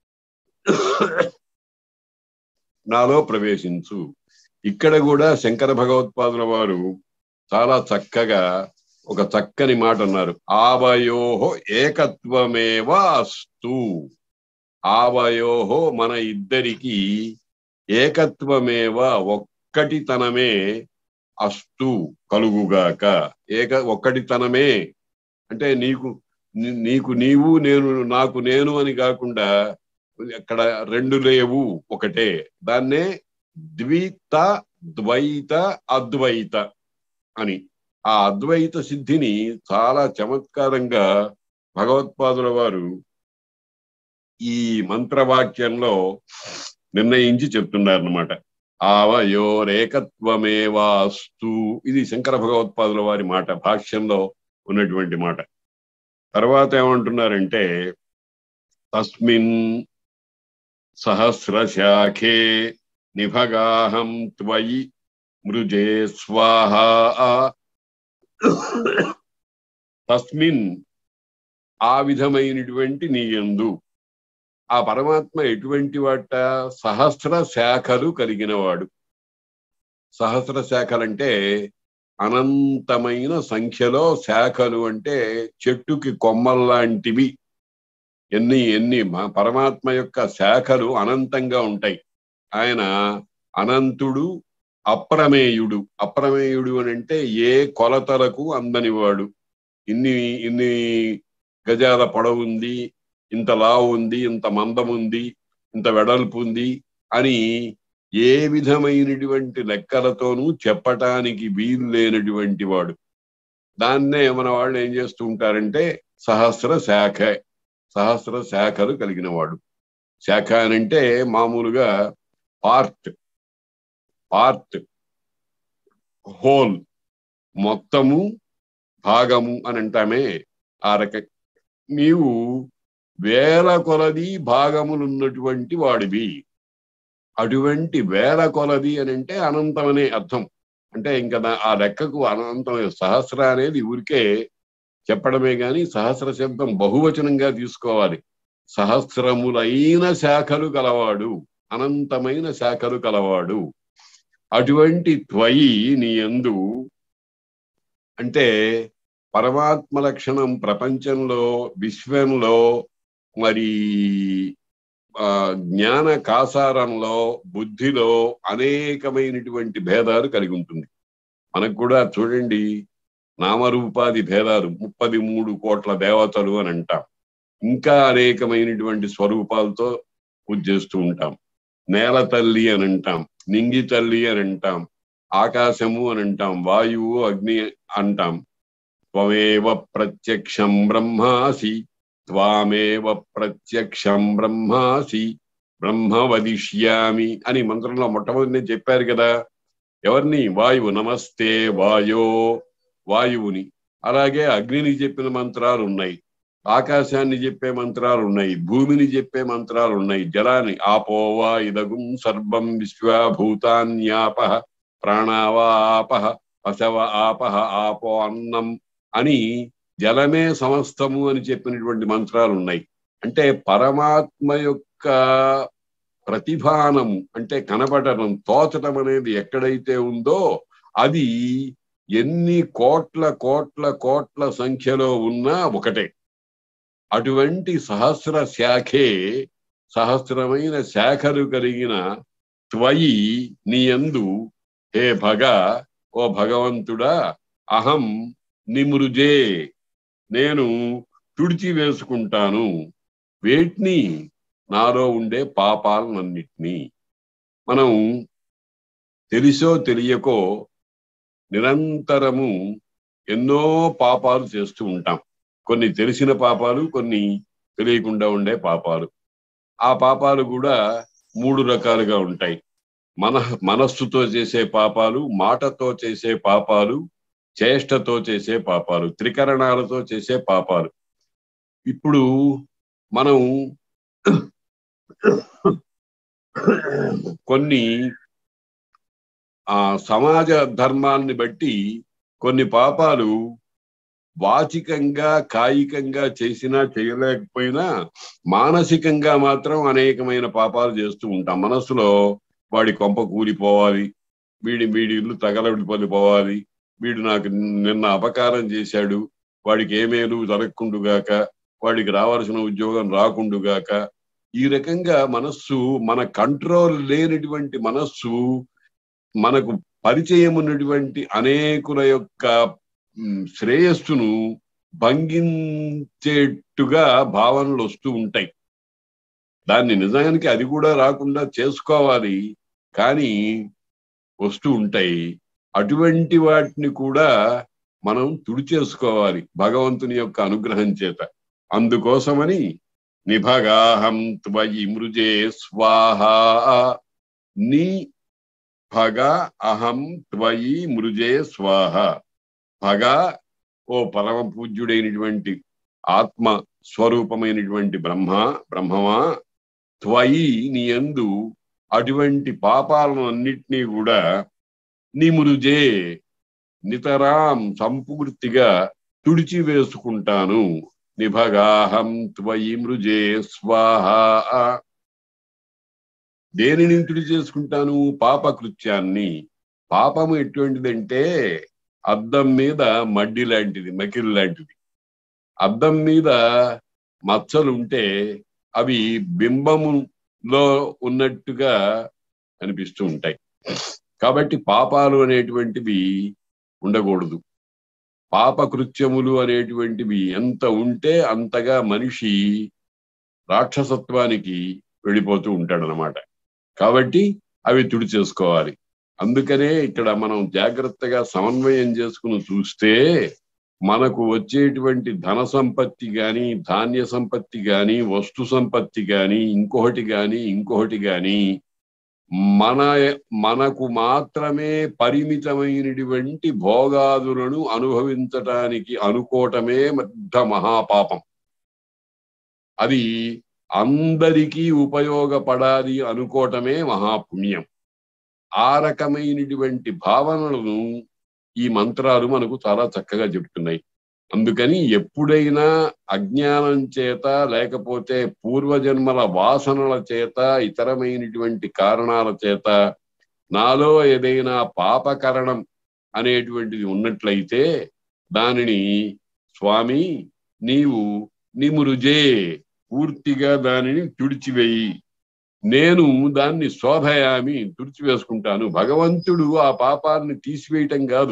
నాలో ప్రవేశించు ఇక్కడ కూడా శంకర భగవత్పాదుల వారు చాలా చక్కగా ఒక చక్కని మాట అన్నారు ఆవయోహో ఏకత్వమేవ అస్తు ఆవయోహో మన ఇద్దరికి ఏకత్వమేవ ఒక్కటితనమే అస్తు కలుగుగాక ఏక ఒక్కటితనమే అంటే నీకు నీ- నీకు నీవు నేను నాకు నేను అని కాకుండా అక్కడ రెండు లేవు ఒకటే దాన్నే ద్విత ద్వైత అద్వైత అని ఆ అద్వైత సిద్ధిని చాలా చమత్కారంగా భగవత్పాదుల వారు ఈ మంత్రవాక్యంలో నిర్ణయించి చెప్తున్నారన్నమాట ఆవయోరేకత్వమేవాస్తు ఇది శంకర భగవత్పాదుల వారి మాట భాష్యంలో ఉన్నటువంటి మాట తర్వాత ఏమంటున్నారంటే తస్మిన్ సహస్రశాఖే నిభగాహం త్వయి మృజే స్వాహ తస్మిన్ ఆ విధమైనటువంటి నీయందు ఆ పరమాత్మ ఎటువంటి వాట సహస్ర శాఖలు కలిగినవాడు సహస్ర శాఖలంటే అనంతమైన సంఖ్యలో శాఖలు అంటే చెట్టుకి కొమ్మల్లాంటివి ఎన్ని ఎన్ని మ- పరమాత్మ యొక్క శాఖలు అనంతంగా ఉంటాయి ఆయన అనంతుడు అప్రమేయుడు అప్రమేయుడు అని అంటే ఏ కొలతలకు అందనివాడు ఇన్ని ఇన్ని గజాల పొడవు ఉంది ఇంత లావు ఉంది ఇంత మందం ఉంది ఇంత వెడల్పు ఉంది అని ఏ విధమైనటువంటి లెక్కలతోనూ చెప్పటానికి వీలు లేనటువంటి వాడు దాన్నే మన వాళ్ళు ఏం చేస్తూ ఉంటారంటే సహస్ర శాఖ సహస్ర శాఖలు కలిగిన వాడు శాఖ అని అంటే మామూలుగా పార్ట్ పార్ట్ హోల్ మొత్తము భాగము అని అంటామే ఆ రక నీవు వేల కొలది భాగములున్నటువంటి వాడివి అటువంటి వేల కొలది అని అంటే అనంతమనే అర్థం అంటే ఇంకా దా- ఆ లెక్కకు అనంతమైన సహస్ర అనేది ఊరికే చెప్పడమే గాని సహస్ర శబ్దం బహువచనంగా తీసుకోవాలి సహస్రములైన శాఖలు కలవాడు అనంతమైన శాఖలు కలవాడు అటువంటి త్వయి నీ యందు అంటే పరమాత్మ లక్షణం ప్రపంచంలో విశ్వంలో మరి ఆ జ్ఞాన కాసారంలో బుద్ధిలో అనేకమైనటువంటి భేదాలు కలిగి ఉంటుంది మనకు కూడా చూడండి నామరూపాది భేదాలు ముప్పది మూడు కోట్ల దేవతలు అని అంటాం ఇంకా అనేకమైనటువంటి స్వరూపాలతో పూజ చేస్తూ ఉంటాం నేల తల్లి అని అంటాం నింగి తల్లి అని అంటాం ఆకాశము అని అంటాం వాయువు అగ్ని అంటాం త్వమేవ ప్రత్యక్షం బ్రహ్మాసి త్వామేవ ప్రత్యక్షం బ్రహ్మాసి బ్రహ్మ వదిష్యామి అని మంత్రంలో మొట్టమొదటి చెప్పారు కదా ఎవరిని వాయువు నమస్తే వాయో వాయువుని అలాగే అగ్నిని చెప్పిన మంత్రాలు ఉన్నాయి ఆకాశాన్ని చెప్పే మంత్రాలు ఉన్నాయి భూమిని చెప్పే మంత్రాలు ఉన్నాయి జలాన్ని ఆపోవా ఇదగుం సర్వం విశ్వభూతాన్యాప ప్రాణావాపహ పశవ ఆపహ ఆపో అన్నం అని జలమే సమస్తము అని చెప్పినటువంటి మంత్రాలు ఉన్నాయి అంటే పరమాత్మ యొక్క ప్రతిభానము అంటే కనబడడం తోచటం అనేది ఎక్కడైతే ఉందో అది ఎన్ని కోట్ల కోట్ల కోట్ల సంఖ్యలో ఉన్నా ఒకటే అటువంటి సహస్ర శాఖే సహస్రమైన శాఖలు కలిగిన త్వయి నీయందు హే భగ ఓ భగవంతుడా అహం నిమృజే నేను తుడిచి వేసుకుంటాను వేటిని నాలో ఉండే పాపాలన్నిటినీ మనం తెలిసో తెలియకో నిరంతరము ఎన్నో పాపాలు చేస్తూ ఉంటాం కొన్ని తెలిసిన పాపాలు కొన్ని తెలియకుండా ఉండే పాపాలు ఆ పాపాలు కూడా మూడు రకాలుగా ఉంటాయి మన మనస్సుతో చేసే పాపాలు మాటతో చేసే పాపాలు చేష్టతో చేసే పాపాలు త్రికరణాలతో చేసే పాపాలు ఇప్పుడు మనం కొన్ని ఆ సమాజ ధర్మాన్ని బట్టి కొన్ని పాపాలు వాచికంగా కాయికంగా చేసినా చేయలేకపోయినా మానసికంగా మాత్రం అనేకమైన పాపాలు చేస్తూ ఉంటాం మనసులో వాడి కొంప కూలిపోవాలి వీడి వీడి ఇల్లు తగలబడిపోవాలి వీడు నాకు నిన్న అపకారం చేశాడు వాడికి ఏమేలు జరగకుండుగాక వాడికి రావాల్సిన ఉద్యోగం రాకుండుగాక ఈ రకంగా మనస్సు మన కంట్రోల్ లేనటువంటి మనస్సు మనకు పరిచయం ఉన్నటువంటి అనేకుల యొక్క శ్రేయస్సును భంగించేట్టుగా భావనలు వస్తూ ఉంటాయి దాన్ని నిజానికి అది కూడా రాకుండా చేసుకోవాలి కానీ వస్తూ ఉంటాయి అటువంటి వాటిని కూడా మనం తుడిచేసుకోవాలి భగవంతుని యొక్క అనుగ్రహం చేత అందుకోసమని నిభగాహం త్వయి మృజే స్వాహ నీ భగ అహం త్వయి మృజే స్వాహ భగ ఓ పరమ పూజ్యుడైనటువంటి ఆత్మ స్వరూపమైనటువంటి బ్రహ్మ బ్రహ్మమా త్వయి నీ యందు అటువంటి పాపాలను అన్నిటినీ కూడా నిమృజే నితరాం సంపూర్తిగా తుడిచి వేసుకుంటాను నిభగాహం త్వయి మృజే స్వాహ దేనిని తుడి చేసుకుంటాను పాపకృత్యాన్ని పాపము ఎటువంటిదంటే అద్దం మీద మడ్డి లాంటిది మకిలి లాంటిది అద్దం మీద మచ్చలు ఉంటే అవి బింబములో ఉన్నట్టుగా అనిపిస్తూ ఉంటాయి కాబట్టి పాపాలు అనేటువంటివి ఉండకూడదు పాపకృత్యములు అనేటువంటివి ఎంత ఉంటే అంతగా మనిషి రాక్షసత్వానికి వెళ్ళిపోతూ ఉంటాడనమాట కాబట్టి అవి తుడి చేసుకోవాలి అందుకనే ఇక్కడ మనం జాగ్రత్తగా సమన్వయం చేసుకుని చూస్తే మనకు వచ్చేటువంటి ధన సంపత్తి గాని ధాన్య సంపత్తి గాని వస్తు సంపత్తి గాని ఇంకొకటి గాని ఇంకొకటి గాని మన మనకు మాత్రమే పరిమితమైనటువంటి భోగాదులను అనుభవించటానికి అనుకోవటమే పెద్ద మహాపాపం అది అందరికీ ఉపయోగపడాలి అనుకోవటమే మహాపుణ్యం ఆ రకమైనటువంటి భావనలను ఈ మంత్రాలు మనకు చాలా చక్కగా చెప్తున్నాయి అందుకని ఎప్పుడైనా అజ్ఞానం చేత లేకపోతే పూర్వజన్మల వాసనల చేత ఇతరమైనటువంటి కారణాల చేత నాలో ఏదైనా పాపకరణం అనేటువంటిది ఉన్నట్లయితే దానిని స్వామి నీవు నిమురుజే పూర్తిగా దానిని తుడిచివేయి నేను దాన్ని శోభయామి తుడిచివేసుకుంటాను భగవంతుడు ఆ పాపాన్ని తీసివేయటం కాదు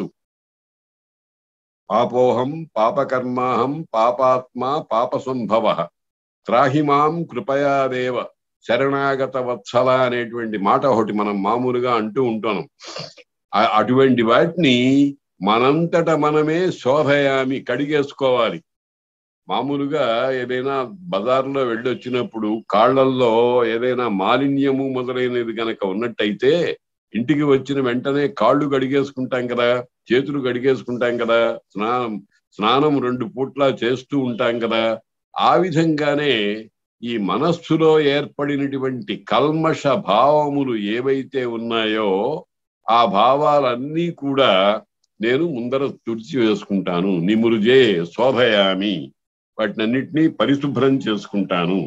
పాపోహం పాపకర్మాహం పాపాత్మ పాపసంభవ త్రాహిమాం కృపయాదేవ శరణాగత వత్సల అనేటువంటి మాట ఒకటి మనం మామూలుగా అంటూ ఉంటాం ఆ- అటువంటి వాటిని మనంతట మనమే శోభయామి కడిగేసుకోవాలి మామూలుగా ఏదైనా బజార్లో వెళ్ళొచ్చినప్పుడు కాళ్ళల్లో ఏదైనా మాలిన్యము మొదలైనది గనక ఉన్నట్టయితే ఇంటికి వచ్చిన వెంటనే కాళ్ళు కడిగేసుకుంటాం కదా చేతులు కడిగేసుకుంటాం కదా స్నానం స్నానం రెండు పూట్ల చేస్తూ ఉంటాం కదా ఆ విధంగానే ఈ మనస్సులో ఏర్పడినటువంటి కల్మష భావములు ఏవైతే ఉన్నాయో ఆ భావాలన్నీ కూడా నేను ముందర తుడిచి వేసుకుంటాను నిమురుజే శోభయామి వాటినన్నిటినీ పరిశుభ్రం చేసుకుంటాను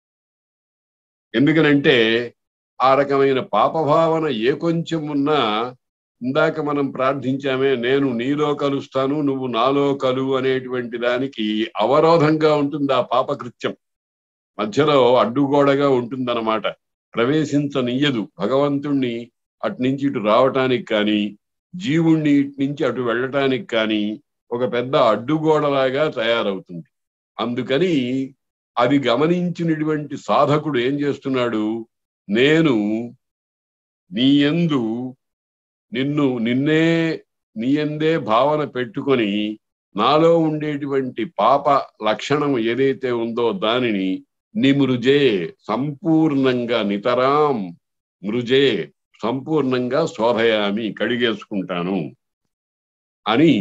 ఎందుకనంటే ఆ రకమైన పాపభావన ఏ కొంచెం ఉన్నా ఇందాక మనం ప్రార్థించామే నేను నీలో కలుస్తాను నువ్వు నాలో కలు అనేటువంటి దానికి అవరోధంగా ఉంటుంది ఆ పాపకృత్యం మధ్యలో అడ్డుగోడగా ఉంటుందన్నమాట ప్రవేశించనియ్యదు భగవంతుణ్ణి అటు నుంచి ఇటు రావటానికి కానీ జీవుణ్ణి ఇటు నుంచి అటు వెళ్ళటానికి కానీ ఒక పెద్ద అడ్డుగోడలాగా తయారవుతుంది అందుకని అది గమనించినటువంటి సాధకుడు ఏం చేస్తున్నాడు నేను నీ యందు నిన్ను నిన్నే నీయందే భావన పెట్టుకొని నాలో ఉండేటువంటి పాప లక్షణం ఏదైతే ఉందో దానిని నిమృజే సంపూర్ణంగా నితరాం మృజే సంపూర్ణంగా శోభయామి కడిగేసుకుంటాను అని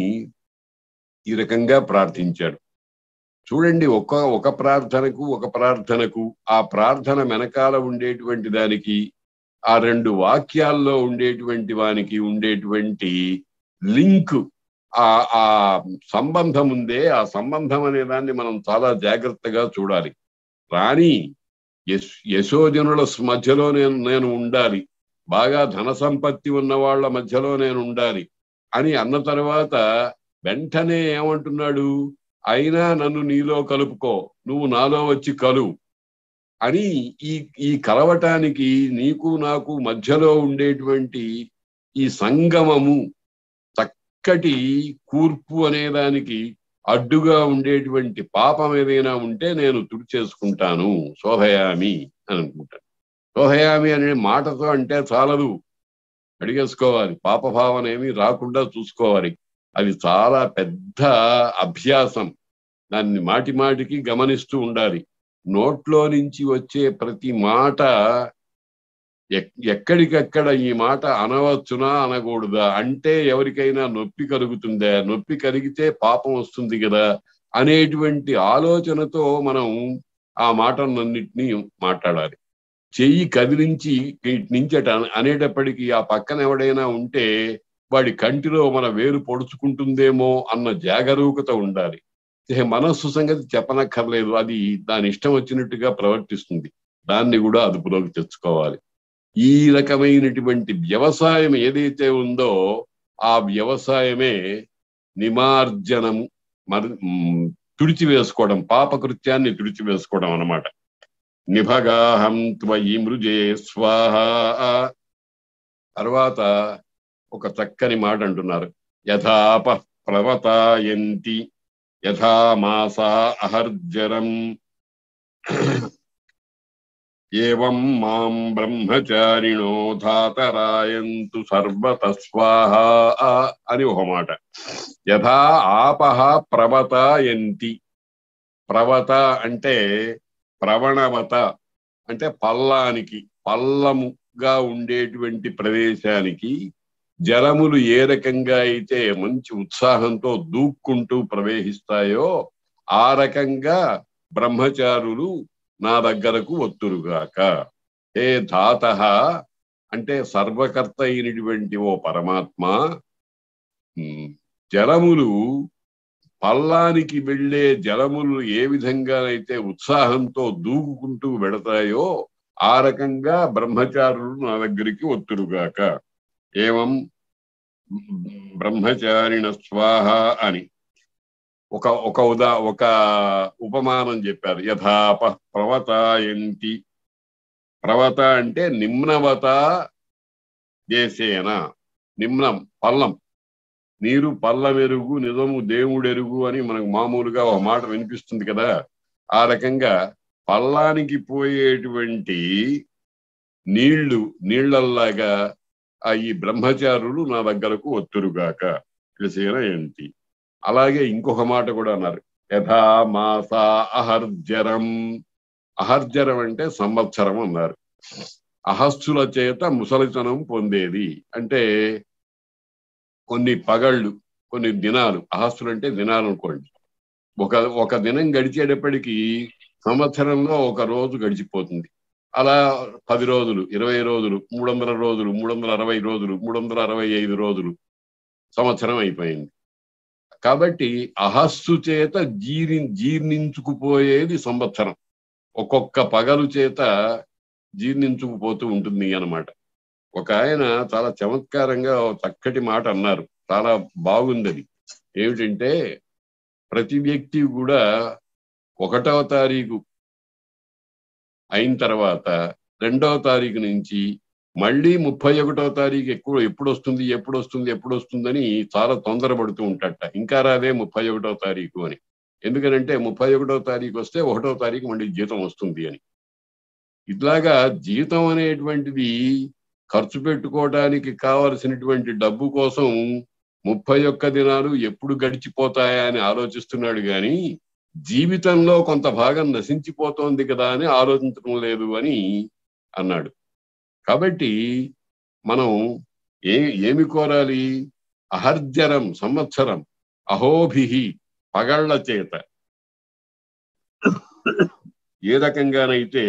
ఈ రకంగా ప్రార్థించాడు చూడండి ఒక ఒక ప్రార్థనకు ఒక ప్రార్థనకు ఆ ప్రార్థన వెనకాల ఉండేటువంటి దానికి ఆ రెండు వాక్యాల్లో ఉండేటువంటి వానికి ఉండేటువంటి లింక్ ఆ ఆ సంబంధం ఉందే ఆ సంబంధం అనే దాన్ని మనం చాలా జాగ్రత్తగా చూడాలి రాణి యశ్ యశోజనుల మధ్యలో నేను నేను ఉండాలి బాగా ధన సంపత్తి ఉన్న వాళ్ళ మధ్యలో నేను ఉండాలి అని అన్న తర్వాత వెంటనే ఏమంటున్నాడు అయినా నన్ను నీలో కలుపుకో నువ్వు నాలో వచ్చి కలు అని ఈ ఈ కలవటానికి నీకు నాకు మధ్యలో ఉండేటువంటి ఈ సంగమము చక్కటి కూర్పు అనేదానికి అడ్డుగా ఉండేటువంటి పాపం ఏదైనా ఉంటే నేను తుడిచేసుకుంటాను శోభయామి అని అనుకుంటాను శోభయామి అనే మాటతో అంటే చాలదు అడిగేసుకోవాలి పాపభావన ఏమీ రాకుండా చూసుకోవాలి అది చాలా పెద్ద అభ్యాసం దాన్ని మాటి మాటికి గమనిస్తూ ఉండాలి నోట్లో నుంచి వచ్చే ప్రతి మాట ఎక్- ఎక్కడికక్కడ ఈ మాట అనవచ్చునా అనకూడదా అంటే ఎవరికైనా నొప్పి కలుగుతుందా నొప్పి కలిగితే పాపం వస్తుంది కదా అనేటువంటి ఆలోచనతో మనం ఆ మాటలన్నింటినీ మాట్లాడాలి చెయ్యి కదిలించి ఇటు నుంచి అటు అన- అనేటప్పటికీ ఆ పక్కన ఎవడైనా ఉంటే వాడి కంటిలో మన వేలు పొడుచుకుంటుందేమో అన్న జాగరూకత ఉండాలి ఇక మనస్సు సంగతి చెప్పనక్కర్లేదు అది దాని ఇష్టం వచ్చినట్టుగా ప్రవర్తిస్తుంది దాన్ని కూడా అదుపులోకి తెచ్చుకోవాలి ఈ రకమైనటువంటి వ్యవసాయం ఏదైతే ఉందో ఆ వ్యవసాయమే నిమార్జనము మరి మ్, తుడిచివేసుకోవడం పాపకృత్యాన్ని తుడిచివేసుకోవడం అన్నమాట నిభగాహం త్వయి మృజే స్వాహ తర్వాత ఒక చక్కని మాట అంటున్నారు యథాప ప్రవతాయంతి యథా మాసా అహర్జరం ఏవం మాం బ్రహ్మచారిణో ధాతరాయంతు సర్వత స్వాహ అని ఒక మాట యథా ఆపహ ప్రవతాయంతి ప్రవత అంటే ప్రవణవత అంటే పల్లానికి పల్లముగా ఉండేటువంటి ప్రదేశానికి జలములు ఏ రకంగా అయితే మంచి ఉత్సాహంతో దూక్కుంటూ ప్రవేశిస్తాయో ఆ రకంగా బ్రహ్మచారులు నా దగ్గరకు ఒత్తురుగాక హే ధాత అంటే సర్వకర్త అయినటువంటి ఓ పరమాత్మ ఉమ్, జలములు పల్లానికి వెళ్ళే జలములు ఏ విధంగానైతే ఉత్సాహంతో దూకుకుంటూ వెడతాయో ఆ రకంగా బ్రహ్మచారులు నా దగ్గరికి ఒత్తురుగాక ఏవం బ్రహ్మచారిణ స్వాహ అని ఒక ఒక ఉదా ఒక ఉపమానం చెప్పారు యథాప ప్రవతాయంతి ప్రవత అంటే నిమ్నవత దేశేన నిమ్నం పల్లం నీరు పల్లమెరుగు నిజము దేవుడెరుగు అని మనకు మామూలుగా ఒక మాట వినిపిస్తుంది కదా ఆ రకంగా పల్లానికి పోయేటువంటి నీళ్లు నీళ్లల్లాగా ఆ ఈ బ్రహ్మచారులు నా దగ్గరకు ఒత్తురుగాక తెలిసిన ఏంటి అలాగే ఇంకొక మాట కూడా అన్నారు యథా మాస అహర్జరం అహర్జరం అంటే సంవత్సరం అన్నారు అహస్సుల చేత ముసలితనం పొందేది అంటే కొన్ని పగళ్ళు కొన్ని దినాలు అహస్సులు అంటే దినాలు అనుకోండి ఒక ఒక దినం గడిచేటప్పటికి సంవత్సరంలో ఒక రోజు గడిచిపోతుంది అలా పది రోజులు ఇరవై రోజులు మూడు వందల రోజులు మూడు వందల అరవై రోజులు మూడు వందల అరవై ఐదు రోజులు సంవత్సరం అయిపోయింది కాబట్టి అహస్సు చేత జీర్ణి జీర్ణించుకుపోయేది సంవత్సరం ఒక్కొక్క పగలు చేత జీర్ణించుకుపోతూ ఉంటుంది అన్నమాట ఒక ఆయన చాలా చమత్కారంగా ఓ చక్కటి మాట అన్నారు చాలా బాగుంది అది ఏమిటంటే ప్రతి వ్యక్తి కూడా ఒకటవ తారీఖు అయిన తర్వాత రెండవ తారీఖు నుంచి మళ్ళీ ముప్పై ఒకటో తారీఖు ఎక్కువ ఎప్పుడు వస్తుంది ఎప్పుడు వస్తుంది ఎప్పుడు వస్తుందని చాలా తొందరపడుతూ ఉంటాడట ఇంకా రాదే ముప్పై ఒకటో తారీఖు అని ఎందుకనంటే ముప్పై ఒకటో తారీఖు వస్తే ఒకటో తారీఖు మళ్ళీ జీతం వస్తుంది అని ఇట్లాగా జీతం అనేటువంటిది ఖర్చు పెట్టుకోవడానికి కావలసినటువంటి డబ్బు కోసం ముప్పై ఒక్క దినాలు ఎప్పుడు గడిచిపోతాయా అని ఆలోచిస్తున్నాడు గాని జీవితంలో కొంత భాగం నశించిపోతోంది కదా అని ఆలోచించడం లేదు అని అన్నాడు కాబట్టి మనం ఏ ఏమి కోరాలి అహర్జరం సంవత్సరం అహోభిహి పగళ్ల చేత ఏ రకంగానైతే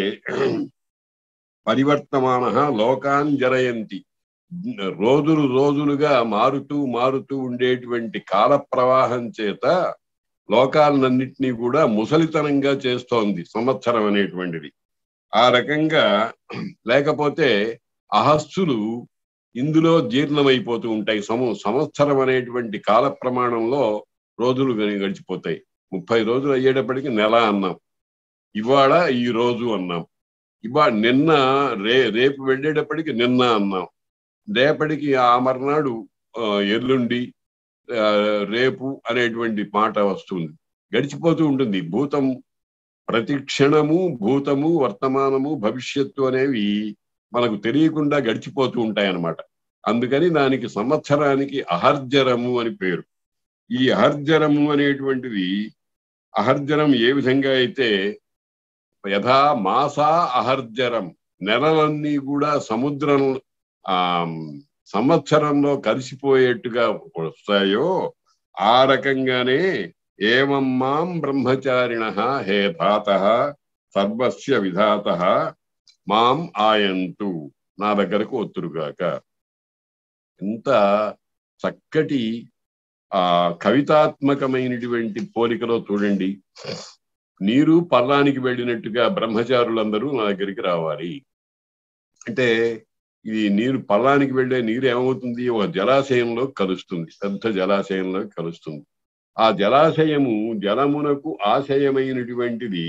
పరివర్తమాన లోకాన్ జరయంతి రోజులు రోజులుగా మారుతూ మారుతూ ఉండేటువంటి కాల ప్రవాహం చేత లోకాలన్నింటినీ కూడా ముసలితనంగా చేస్తోంది సంవత్సరం అనేటువంటిది ఆ రకంగా లేకపోతే అహస్సులు ఇందులో జీర్ణమైపోతూ ఉంటాయి సము సంవత్సరం అనేటువంటి కాల ప్రమాణంలో రోజులు గని గడిచిపోతాయి ముప్పై రోజులు అయ్యేటప్పటికి నెల అన్నాం ఇవాళ ఈ రోజు అన్నాం ఇవాళ నిన్న రే రేపు వెళ్ళేటప్పటికి నిన్న అన్నాం రేపటికి ఆ మర్నాడు ఆ, ఎల్లుండి ఆ, రేపు అనేటువంటి మాట వస్తుంది గడిచిపోతూ ఉంటుంది భూతం ప్రతి క్షణము భూతము వర్తమానము భవిష్యత్తు అనేవి మనకు తెలియకుండా గడిచిపోతూ ఉంటాయి అన్నమాట అందుకని దానికి సంవత్సరానికి అహర్జరము అని పేరు ఈ అహర్జరము అనేటువంటిది అహర్జరం ఏ విధంగా అయితే యథా మాసా అహర్జరం నెలలన్నీ కూడా సముద్రం ఆ సంవత్సరంలో కలిసిపోయేట్టుగా వస్తాయో ఆ రకంగానే ఏమం మాం బ్రహ్మచారిణ హే ధాత సర్వస్య విధాత మాం ఆయంతు నా దగ్గరకు ఒత్తురుగాక ఎంత చక్కటి ఆ కవితాత్మకమైనటువంటి పోలికలో చూడండి నీరు పల్లానికి వెళ్ళినట్టుగా బ్రహ్మచారులందరూ నా దగ్గరికి రావాలి అంటే ఇది నీరు పల్లానికి వెళ్ళే నీరు ఏమవుతుంది ఒక జలాశయంలో కలుస్తుంది పెద్ద జలాశయంలో కలుస్తుంది ఆ జలాశయము జలమునకు ఆశయమైనటువంటిది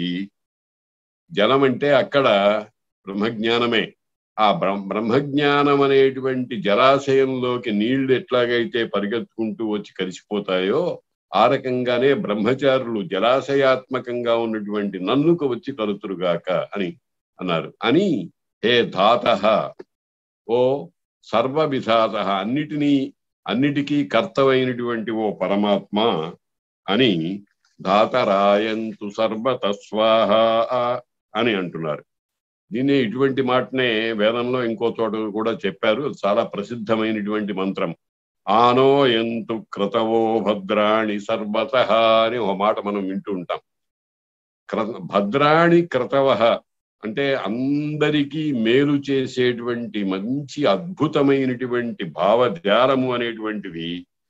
జలం అంటే అక్కడ బ్రహ్మజ్ఞానమే ఆ బ్రహ్మ బ్రహ్మజ్ఞానం అనేటువంటి జలాశయంలోకి నీళ్లు ఎట్లాగైతే పరిగెత్తుకుంటూ వచ్చి కలిసిపోతాయో ఆ రకంగానే బ్రహ్మచారులు జలాశయాత్మకంగా ఉన్నటువంటి నన్నుకు వచ్చి కలుతురుగాక అని అన్నారు అని హే ధాత ఓ సర్వవిధాత అన్నిటినీ అన్నిటికీ కర్తవైనటువంటి ఓ పరమాత్మ అని ధాతరాయంతు సర్వత స్వాహ అని అంటున్నారు దీన్ని ఇటువంటి మాటనే వేదంలో ఇంకో చోట కూడా చెప్పారు అది చాలా ప్రసిద్ధమైనటువంటి మంత్రం ఆనో ఎంతు క్రతవో భద్రాణి సర్వత అని ఒక మాట మనం వింటూ ఉంటాం క్ర భద్రాణి క్రతవ అంటే అందరికీ మేలు చేసేటువంటి మంచి అద్భుతమైనటువంటి భావజాలము అనేటువంటిది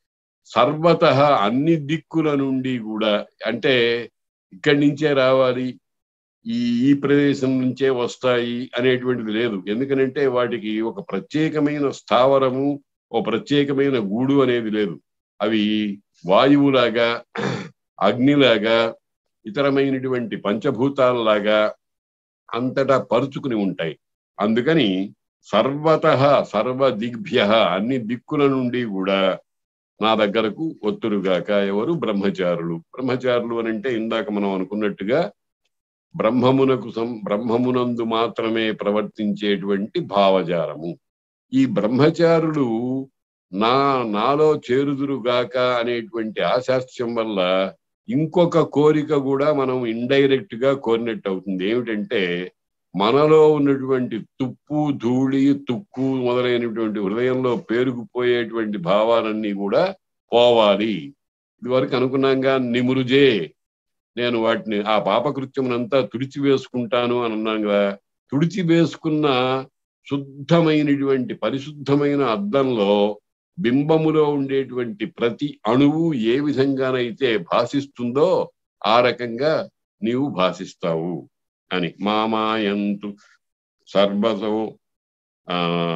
సర్వత అన్ని దిక్కుల నుండి కూడా అంటే ఇక్కడి నుంచే రావాలి ఈ ఈ ప్రదేశం నుంచే వస్తాయి అనేటువంటిది లేదు ఎందుకనంటే వాటికి ఒక ప్రత్యేకమైన స్థావరము ఓ ప్రత్యేకమైన గూడు అనేది లేదు అవి వాయువులాగా అగ్నిలాగా ఇతరమైనటువంటి పంచభూతాలలాగా అంతటా పరుచుకుని ఉంటాయి అందుకని సర్వత సర్వ దిగ్భ్య అన్ని దిక్కుల నుండి కూడా నా దగ్గరకు ఒత్తురుగాక ఎవరు బ్రహ్మచారులు బ్రహ్మచారులు అని అంటే ఇందాక మనం అనుకున్నట్టుగా బ్రహ్మమునకు సం బ్రహ్మమునందు మాత్రమే ప్రవర్తించేటువంటి భావజాలము ఈ బ్రహ్మచారులు నా నాలో చేరుదురుగాక అనేటువంటి ఆశాస్యం వల్ల ఇంకొక కోరిక కూడా మనం ఇండైరెక్ట్ గా కోరినట్టు అవుతుంది ఏమిటంటే మనలో ఉన్నటువంటి తుప్పు ధూళి తుక్కు మొదలైనటువంటి హృదయంలో పేరుకుపోయేటువంటి భావాలన్నీ కూడా పోవాలి ఇదివరకు అనుకున్నాంగా నిమురుజే నేను వాటిని ఆ పాపకృత్యమునంతా తుడిచి వేసుకుంటాను అని అన్నాం కదా తుడిచి వేసుకున్న శుద్ధమైనటువంటి పరిశుద్ధమైన అద్దంలో బింబములో ఉండేటువంటి ప్రతి అణువు ఏ విధంగానైతే భాషిస్తుందో ఆ రకంగా నీవు భాషిస్తావు అని మామాయంతు సర్వతో ఆ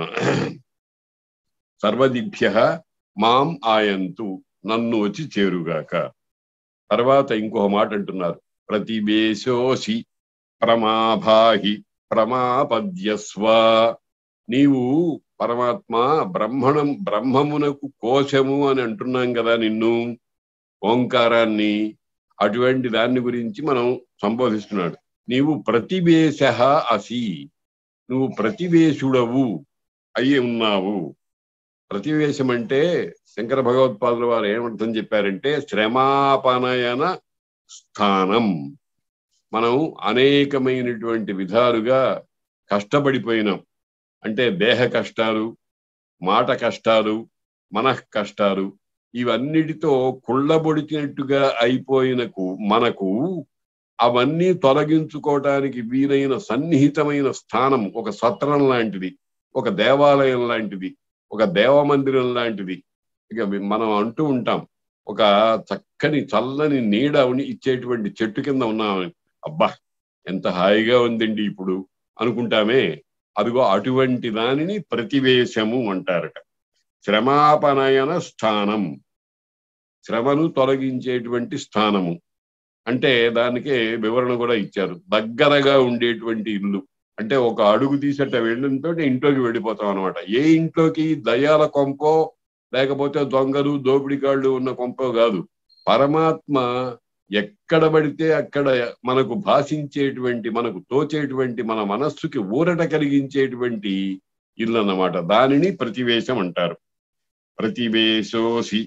సర్వదిభ్య మాం ఆయంతు నన్ను వచ్చి చేరుగాక తర్వాత ఇంకొక మాట అంటున్నారు ప్రతివేశోసి ప్రమాభాహి ప్రమాపద్యస్వ నీవు పరమాత్మ బ్రహ్మణం బ్రహ్మమునకు కోశము అని అంటున్నాం కదా నిన్ను ఓంకారాన్ని అటువంటి దాన్ని గురించి మనం సంబోధిస్తున్నాడు నీవు ప్రతివేశ అసి నువ్వు ప్రతివేశుడవు అయి ఉన్నావు ప్రతివేశం అంటే శంకర భగవత్పాదుల వారు ఏమర్థం చెప్పారంటే శ్రమాపనయన స్థానం మనం అనేకమైనటువంటి విధాలుగా కష్టపడిపోయినాం అంటే దేహ కష్టాలు మాట కష్టాలు మనః కష్టాలు ఇవన్నిటితో కుళ్ళబొడిచినట్టుగా అయిపోయినకు మనకు అవన్నీ తొలగించుకోవటానికి వీలైన సన్నిహితమైన స్థానం ఒక సత్రం లాంటిది ఒక దేవాలయం లాంటిది ఒక దేవమందిరం లాంటిది ఇక మనం అంటూ ఉంటాం ఒక చక్కని చల్లని నీడని ఇచ్చేటువంటి చెట్టు కింద ఉన్నామని అబ్బా ఎంత హాయిగా ఉందండి ఇప్పుడు అనుకుంటామే అదిగో అటువంటి దానిని ప్రతివేశము అంటారట శ్రమాపనయన స్థానం శ్రమను తొలగించేటువంటి స్థానము అంటే దానికే వివరణ కూడా ఇచ్చారు దగ్గరగా ఉండేటువంటి ఇల్లు అంటే ఒక అడుగు తీసేట వెళ్ళడంతో ఇంట్లోకి వెళ్ళిపోతాం అనమాట ఏ ఇంట్లోకి దయాల కొంపో లేకపోతే దొంగలు దోపిడిగాళ్ళు ఉన్న కొంపో కాదు పరమాత్మ ఎక్కడ పడితే అక్కడ మనకు భాషించేటువంటి మనకు తోచేటువంటి మన మనస్సుకి ఊరట కలిగించేటువంటి ఇల్లు అన్నమాట దానిని ప్రతివేశం అంటారు ప్రతివేశోసి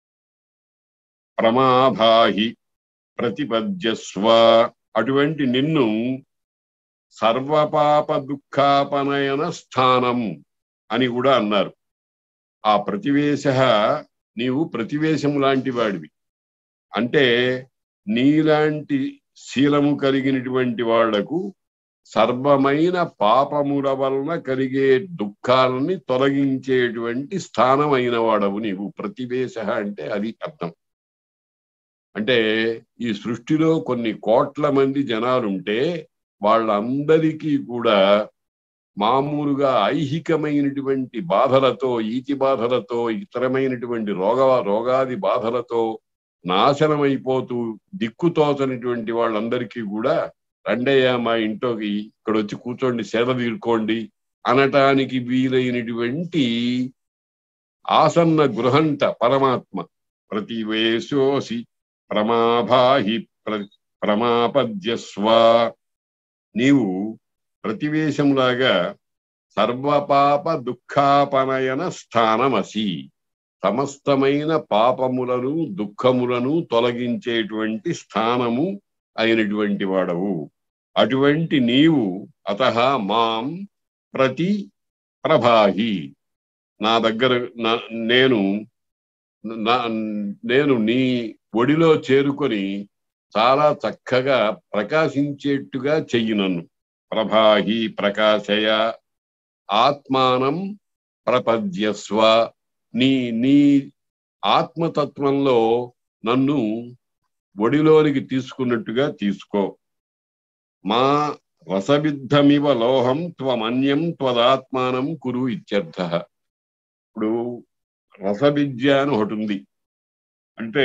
ప్రమాభాహి ప్రతిపద్యస్వ అటువంటి నిన్ను సర్వపాప దుఃఖాపనయన స్థానం అని కూడా అన్నారు ఆ ప్రతివేశ నీవు ప్రతివేశం లాంటి వాడివి అంటే నీలాంటి శీలము కలిగినటువంటి వాళ్లకు సర్వమైన పాపముల వలన కలిగే దుఃఖాలని తొలగించేటువంటి స్థానమైన వాడవు నీవు ప్రతివేశ అంటే అది అర్థం అంటే ఈ సృష్టిలో కొన్ని కోట్ల మంది జనాలుంటే వాళ్ళందరికీ కూడా మామూలుగా ఐహికమైనటువంటి బాధలతో ఈతి బాధలతో ఇతరమైనటువంటి రోగ రోగాది బాధలతో నాశనమైపోతూ దిక్కుతోచనటువంటి వాళ్ళందరికీ కూడా రండయ్య మా ఇంట్లోకి ఇక్కడ వచ్చి కూర్చోండి సేద తీరుకోండి అనటానికి వీలైనటువంటి ఆసన్న గృహంట పరమాత్మ ప్రతివేశోసి ప్రమాభాహి ప్ర ప్రమాపద్యస్వ నీవు ప్రతివేశంలాగా సర్వపాప దుఃఖాపనయన స్థానమసి సమస్తమైన పాపములను దుఃఖములను తొలగించేటువంటి స్థానము అయినటువంటి వాడవు అటువంటి నీవు అత మాం ప్రతి ప్రభాహి నా దగ్గర నేను నేను నీ ఒడిలో చేరుకొని చాలా చక్కగా ప్రకాశించేట్టుగా చెయ్యి నన్ను ప్రభాహి ప్రకాశయ ఆత్మానం ప్రపద్యస్వ నీ నీ ఆత్మతత్వంలో నన్ను ఒడిలోనికి తీసుకున్నట్టుగా తీసుకో మా రసవిద్ధమివ లోహం త్వమన్యం త్వదాత్మానం కురు ఇత్యర్థ ఇప్పుడు రసవిద్య అని ఒకటి ఉంది అంటే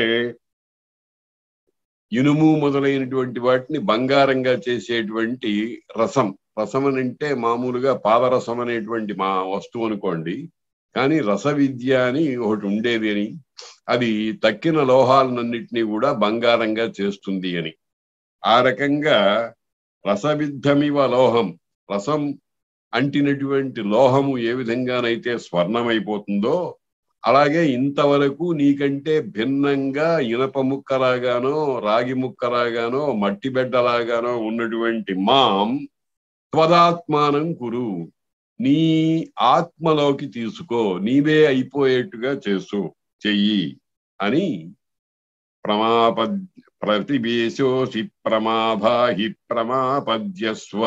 ఇనుము మొదలైనటువంటి వాటిని బంగారంగా చేసేటువంటి రసం రసం అని అంటే మామూలుగా పాదరసం అనేటువంటి మా వస్తువు అనుకోండి కానీ రస విద్య అని ఒకటి ఉండేది అని అది తక్కిన లోహాలన్నింటినీ కూడా బంగారంగా చేస్తుంది అని ఆ రకంగా రసవిద్ధమివ లోహం రసం అంటినటువంటి లోహము ఏ విధంగానైతే స్వర్ణమైపోతుందో అలాగే ఇంతవరకు నీకంటే భిన్నంగా ఇనప ముక్కలాగానో రాగి ముక్కలాగానో మట్టి బిడ్డలాగానో ఉన్నటువంటి మాం త్వదాత్మానం కురు నీ ఆత్మలోకి తీసుకో నీవే అయిపోయేట్టుగా చేసు చెయ్యి అని ప్రమాప ప్రతివేశోసి ప్రమాభాహి ప్రమాపద్యస్వ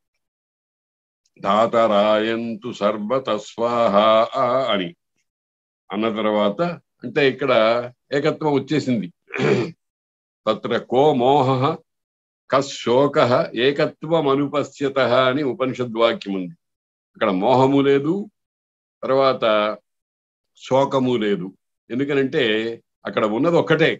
ధాతరాయంతు సర్వత స్వాహ అని అన్న తర్వాత అంటే ఇక్కడ ఏకత్వం వచ్చేసింది తత్ర కో మోహ కశోక ఏకత్వం అనుపశ్యత అని ఉపనిషద్వాక్యం ఉంది అక్కడ మోహము లేదు తర్వాత శోకము లేదు ఎందుకనంటే అక్కడ ఉన్నది ఒక్కటే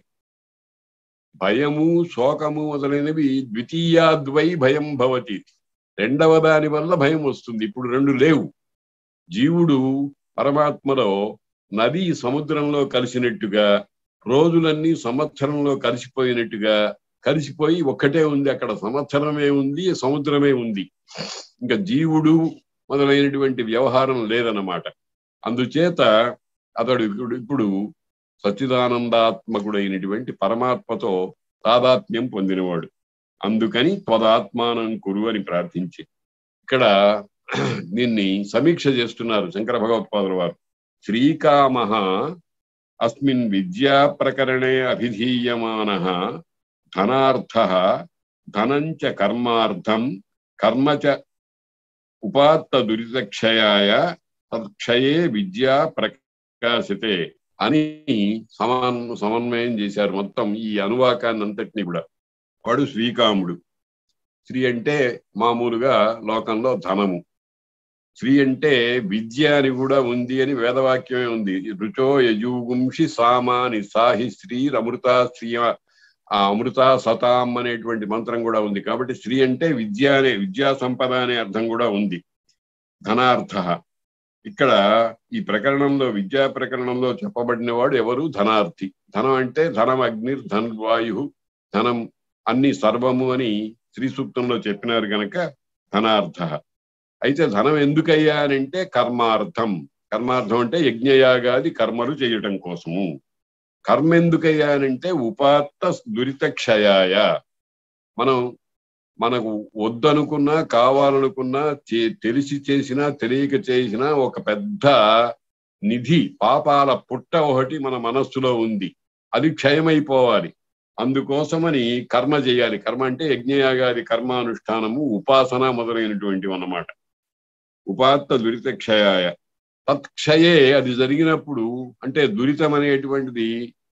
భయము శోకము మొదలైనవి ద్వితీయాద్వై భయం భవతి రెండవ దాని వల్ల భయం వస్తుంది ఇప్పుడు రెండు లేవు జీవుడు పరమాత్మలో నది సముద్రంలో కలిసినట్టుగా రోజులన్నీ సంవత్సరంలో కలిసిపోయినట్టుగా కలిసిపోయి ఒక్కటే ఉంది అక్కడ సంవత్సరమే ఉంది సముద్రమే ఉంది ఇంకా జీవుడు మొదలైనటువంటి వ్యవహారం లేదన్నమాట అందుచేత అతడు ఇప్పుడు ఇప్పుడు సచ్చిదానందాత్మకుడైనటువంటి పరమాత్మతో తాదాత్మ్యం పొందినవాడు అందుకని త్వదాత్మానం కురు అని ప్రార్థించి ఇక్కడ దీన్ని సమీక్ష చేస్తున్నారు శంకర భగవత్పాదుల వారు శ్రీకామ అస్మిన్ విద్యా ప్రకరణే అభిధీయమాన ధనార్థ ధనంచ కర్మార్థం కర్మ చ ఉపాత్త దురితక్షయాయ తత్క్షయే విద్యా ప్రకాశితే అని సమన్ సమన్వయం చేశారు మొత్తం ఈ అనువాకాన్ని అంతటినీ కూడా వాడు శ్రీకాముడు శ్రీ అంటే మామూలుగా లోకంలో ధనము శ్రీ అంటే విద్య అని కూడా ఉంది అని వేదవాక్యమే ఉంది రుచో యజుగుంషి సామాని సాహి శ్రీ అమృత శ్రీ ఆ అమృత సతాం అనేటువంటి మంత్రం కూడా ఉంది కాబట్టి శ్రీ అంటే విద్య అనే విద్యా సంపద అనే అర్థం కూడా ఉంది ధనార్థ ఇక్కడ ఈ ప్రకరణంలో విద్యా ప్రకరణంలో చెప్పబడిన వాడు ఎవరు ధనార్థి ధనం అంటే ధనం అగ్నిర్ ధన్ వాయు ధనం అన్ని సర్వము అని శ్రీ సూక్తంలో చెప్పినారు గనక ధనార్థ అయితే ధనం ఎందుకయ్యా అని అంటే కర్మార్థం కర్మార్థం అంటే యజ్ఞయాగాది కర్మలు చేయటం కోసము కర్మ ఎందుకయ్యా అని అంటే ఉపాత్త దురిత క్షయాయ మనం మనకు వద్దనుకున్నా కావాలనుకున్నా తెలిసి చేసినా తెలియక చేసినా ఒక పెద్ద నిధి పాపాల పుట్ట ఒకటి మన మనస్సులో ఉంది అది క్షయమైపోవాలి అందుకోసమని కర్మ చేయాలి కర్మ అంటే యజ్ఞయాగాది కర్మానుష్ఠానము ఉపాసన మొదలైనటువంటివి అన్నమాట ఉపాత్త దురిత క్షయాయ తత్క్షయే అది జరిగినప్పుడు అంటే దురితం అనేటువంటిది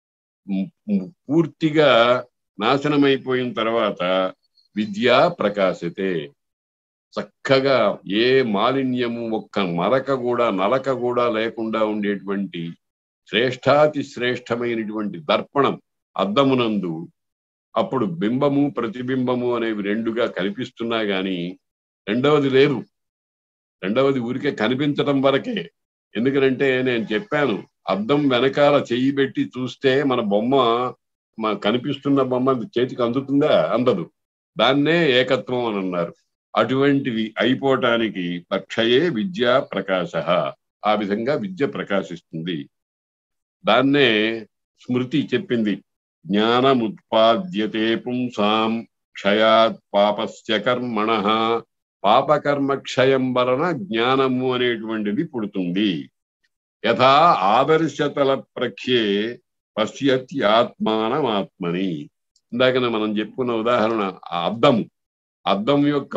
పూర్తిగా నాశనమైపోయిన తర్వాత విద్యా ప్రకాశతే చక్కగా ఏ మాలిన్యము ఒక్క మరక కూడా నలక కూడా లేకుండా ఉండేటువంటి శ్రేష్టాతి శ్రేష్టమైనటువంటి దర్పణం అద్దమునందు అప్పుడు బింబము ప్రతిబింబము అనేవి రెండుగా కనిపిస్తున్నా గాని రెండవది లేదు రెండవది ఊరికే కనిపించటం వరకే ఎందుకంటే నేను చెప్పాను అద్దం వెనకాల చెయ్యి పెట్టి చూస్తే మన బొమ్మ మన కనిపిస్తున్న బొమ్మ చేతికి అందుతుందా అందదు దాన్నే ఏకత్వం అని అన్నారు అటువంటివి అయిపోవటానికి పక్షయే విద్యా ప్రకాశ ఆ విధంగా విద్య ప్రకాశిస్తుంది దాన్నే స్మృతి చెప్పింది జ్ఞానముత్పాద్యతే పుంసాం క్షయాత్ పాపస్య కర్మణ పాపకర్మ క్షయం వలన జ్ఞానము అనేటువంటిది పుడుతుంది యథా ఆదర్శతల ప్రఖ్యే పశ్యతి ఆత్మానమాత్మని ఇందాక మనం చెప్పుకున్న ఉదాహరణ ఆ అద్దము అద్దం యొక్క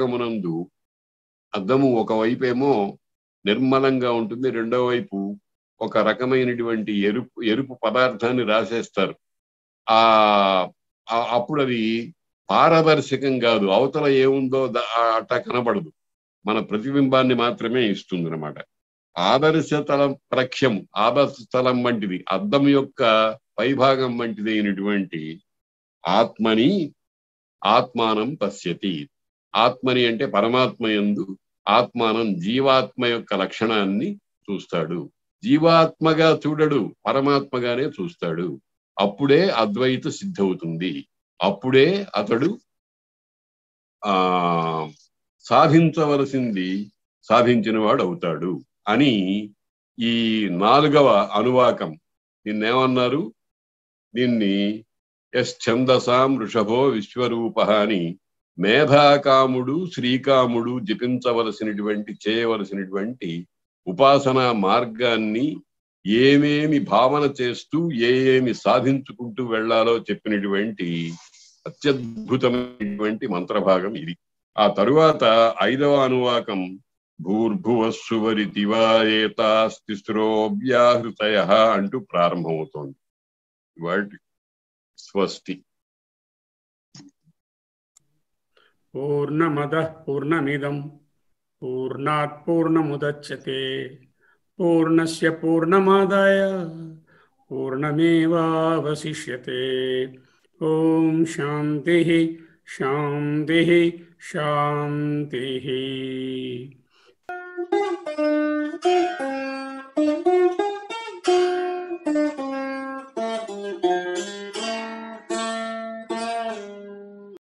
పైభాగమునందు అద్దము ఒకవైపు ఏమో నిర్మలంగా ఉంటుంది రెండో వైపు ఒక రకమైనటువంటి ఎరుపు ఎరుపు పదార్థాన్ని రాసేస్తారు ఆ ఆ- అప్పుడు అది పారదర్శకం కాదు అవతల ఏముందో ద- ఆ- అట్లా కనబడదు మన ప్రతిబింబాన్ని మాత్రమే ఇస్తుంది అనమాట ఆదర్శతలం ప్రఖ్యం ఆదర్శతలం వంటిది అద్దం యొక్క పైభాగం వంటిది అయినటువంటి ఆత్మని ఆత్మానం పశ్యతి ఆత్మని అంటే పరమాత్మ యందు ఆత్మానం జీవాత్మ యొక్క లక్షణాన్ని చూస్తాడు జీవాత్మగా చూడడు పరమాత్మగానే చూస్తాడు అప్పుడే అద్వైత సిద్ధవుతుంది అప్పుడే అతడు ఆ సాధించవలసింది సాధించిన వాడు అవుతాడు అని ఈ నాలుగవ అనువాకం దీన్నేమన్నారు దీన్ని ఎస్ ఛందసాం వృషభో విశ్వరూప అని మేధాకాముడు శ్రీకాముడు జపించవలసినటువంటి చేయవలసినటువంటి ఉపాసనా మార్గాన్ని ఏమేమి భావన చేస్తూ ఏ ఏమి సాధించుకుంటూ వెళ్ళాలో చెప్పినటువంటి అత్యద్భుతమైనటువంటి మంత్రభాగం ఇది ఆ తరువాత ఐదవ అనువాకం భూర్భువస్సువరి తివాయేతాస్తిస్రోవ్యాహృతయ అంటూ ప్రారంభమవుతోంది వాటి స్వస్తి पूर्णमदः पूर्णमिदं पूर्णात् पूर्णमुदच्यते पूर्णस्य पूर्णमादाय पूर्णमेवावशिष्यते ॐ शान्तिः शान्तिः शान्तिः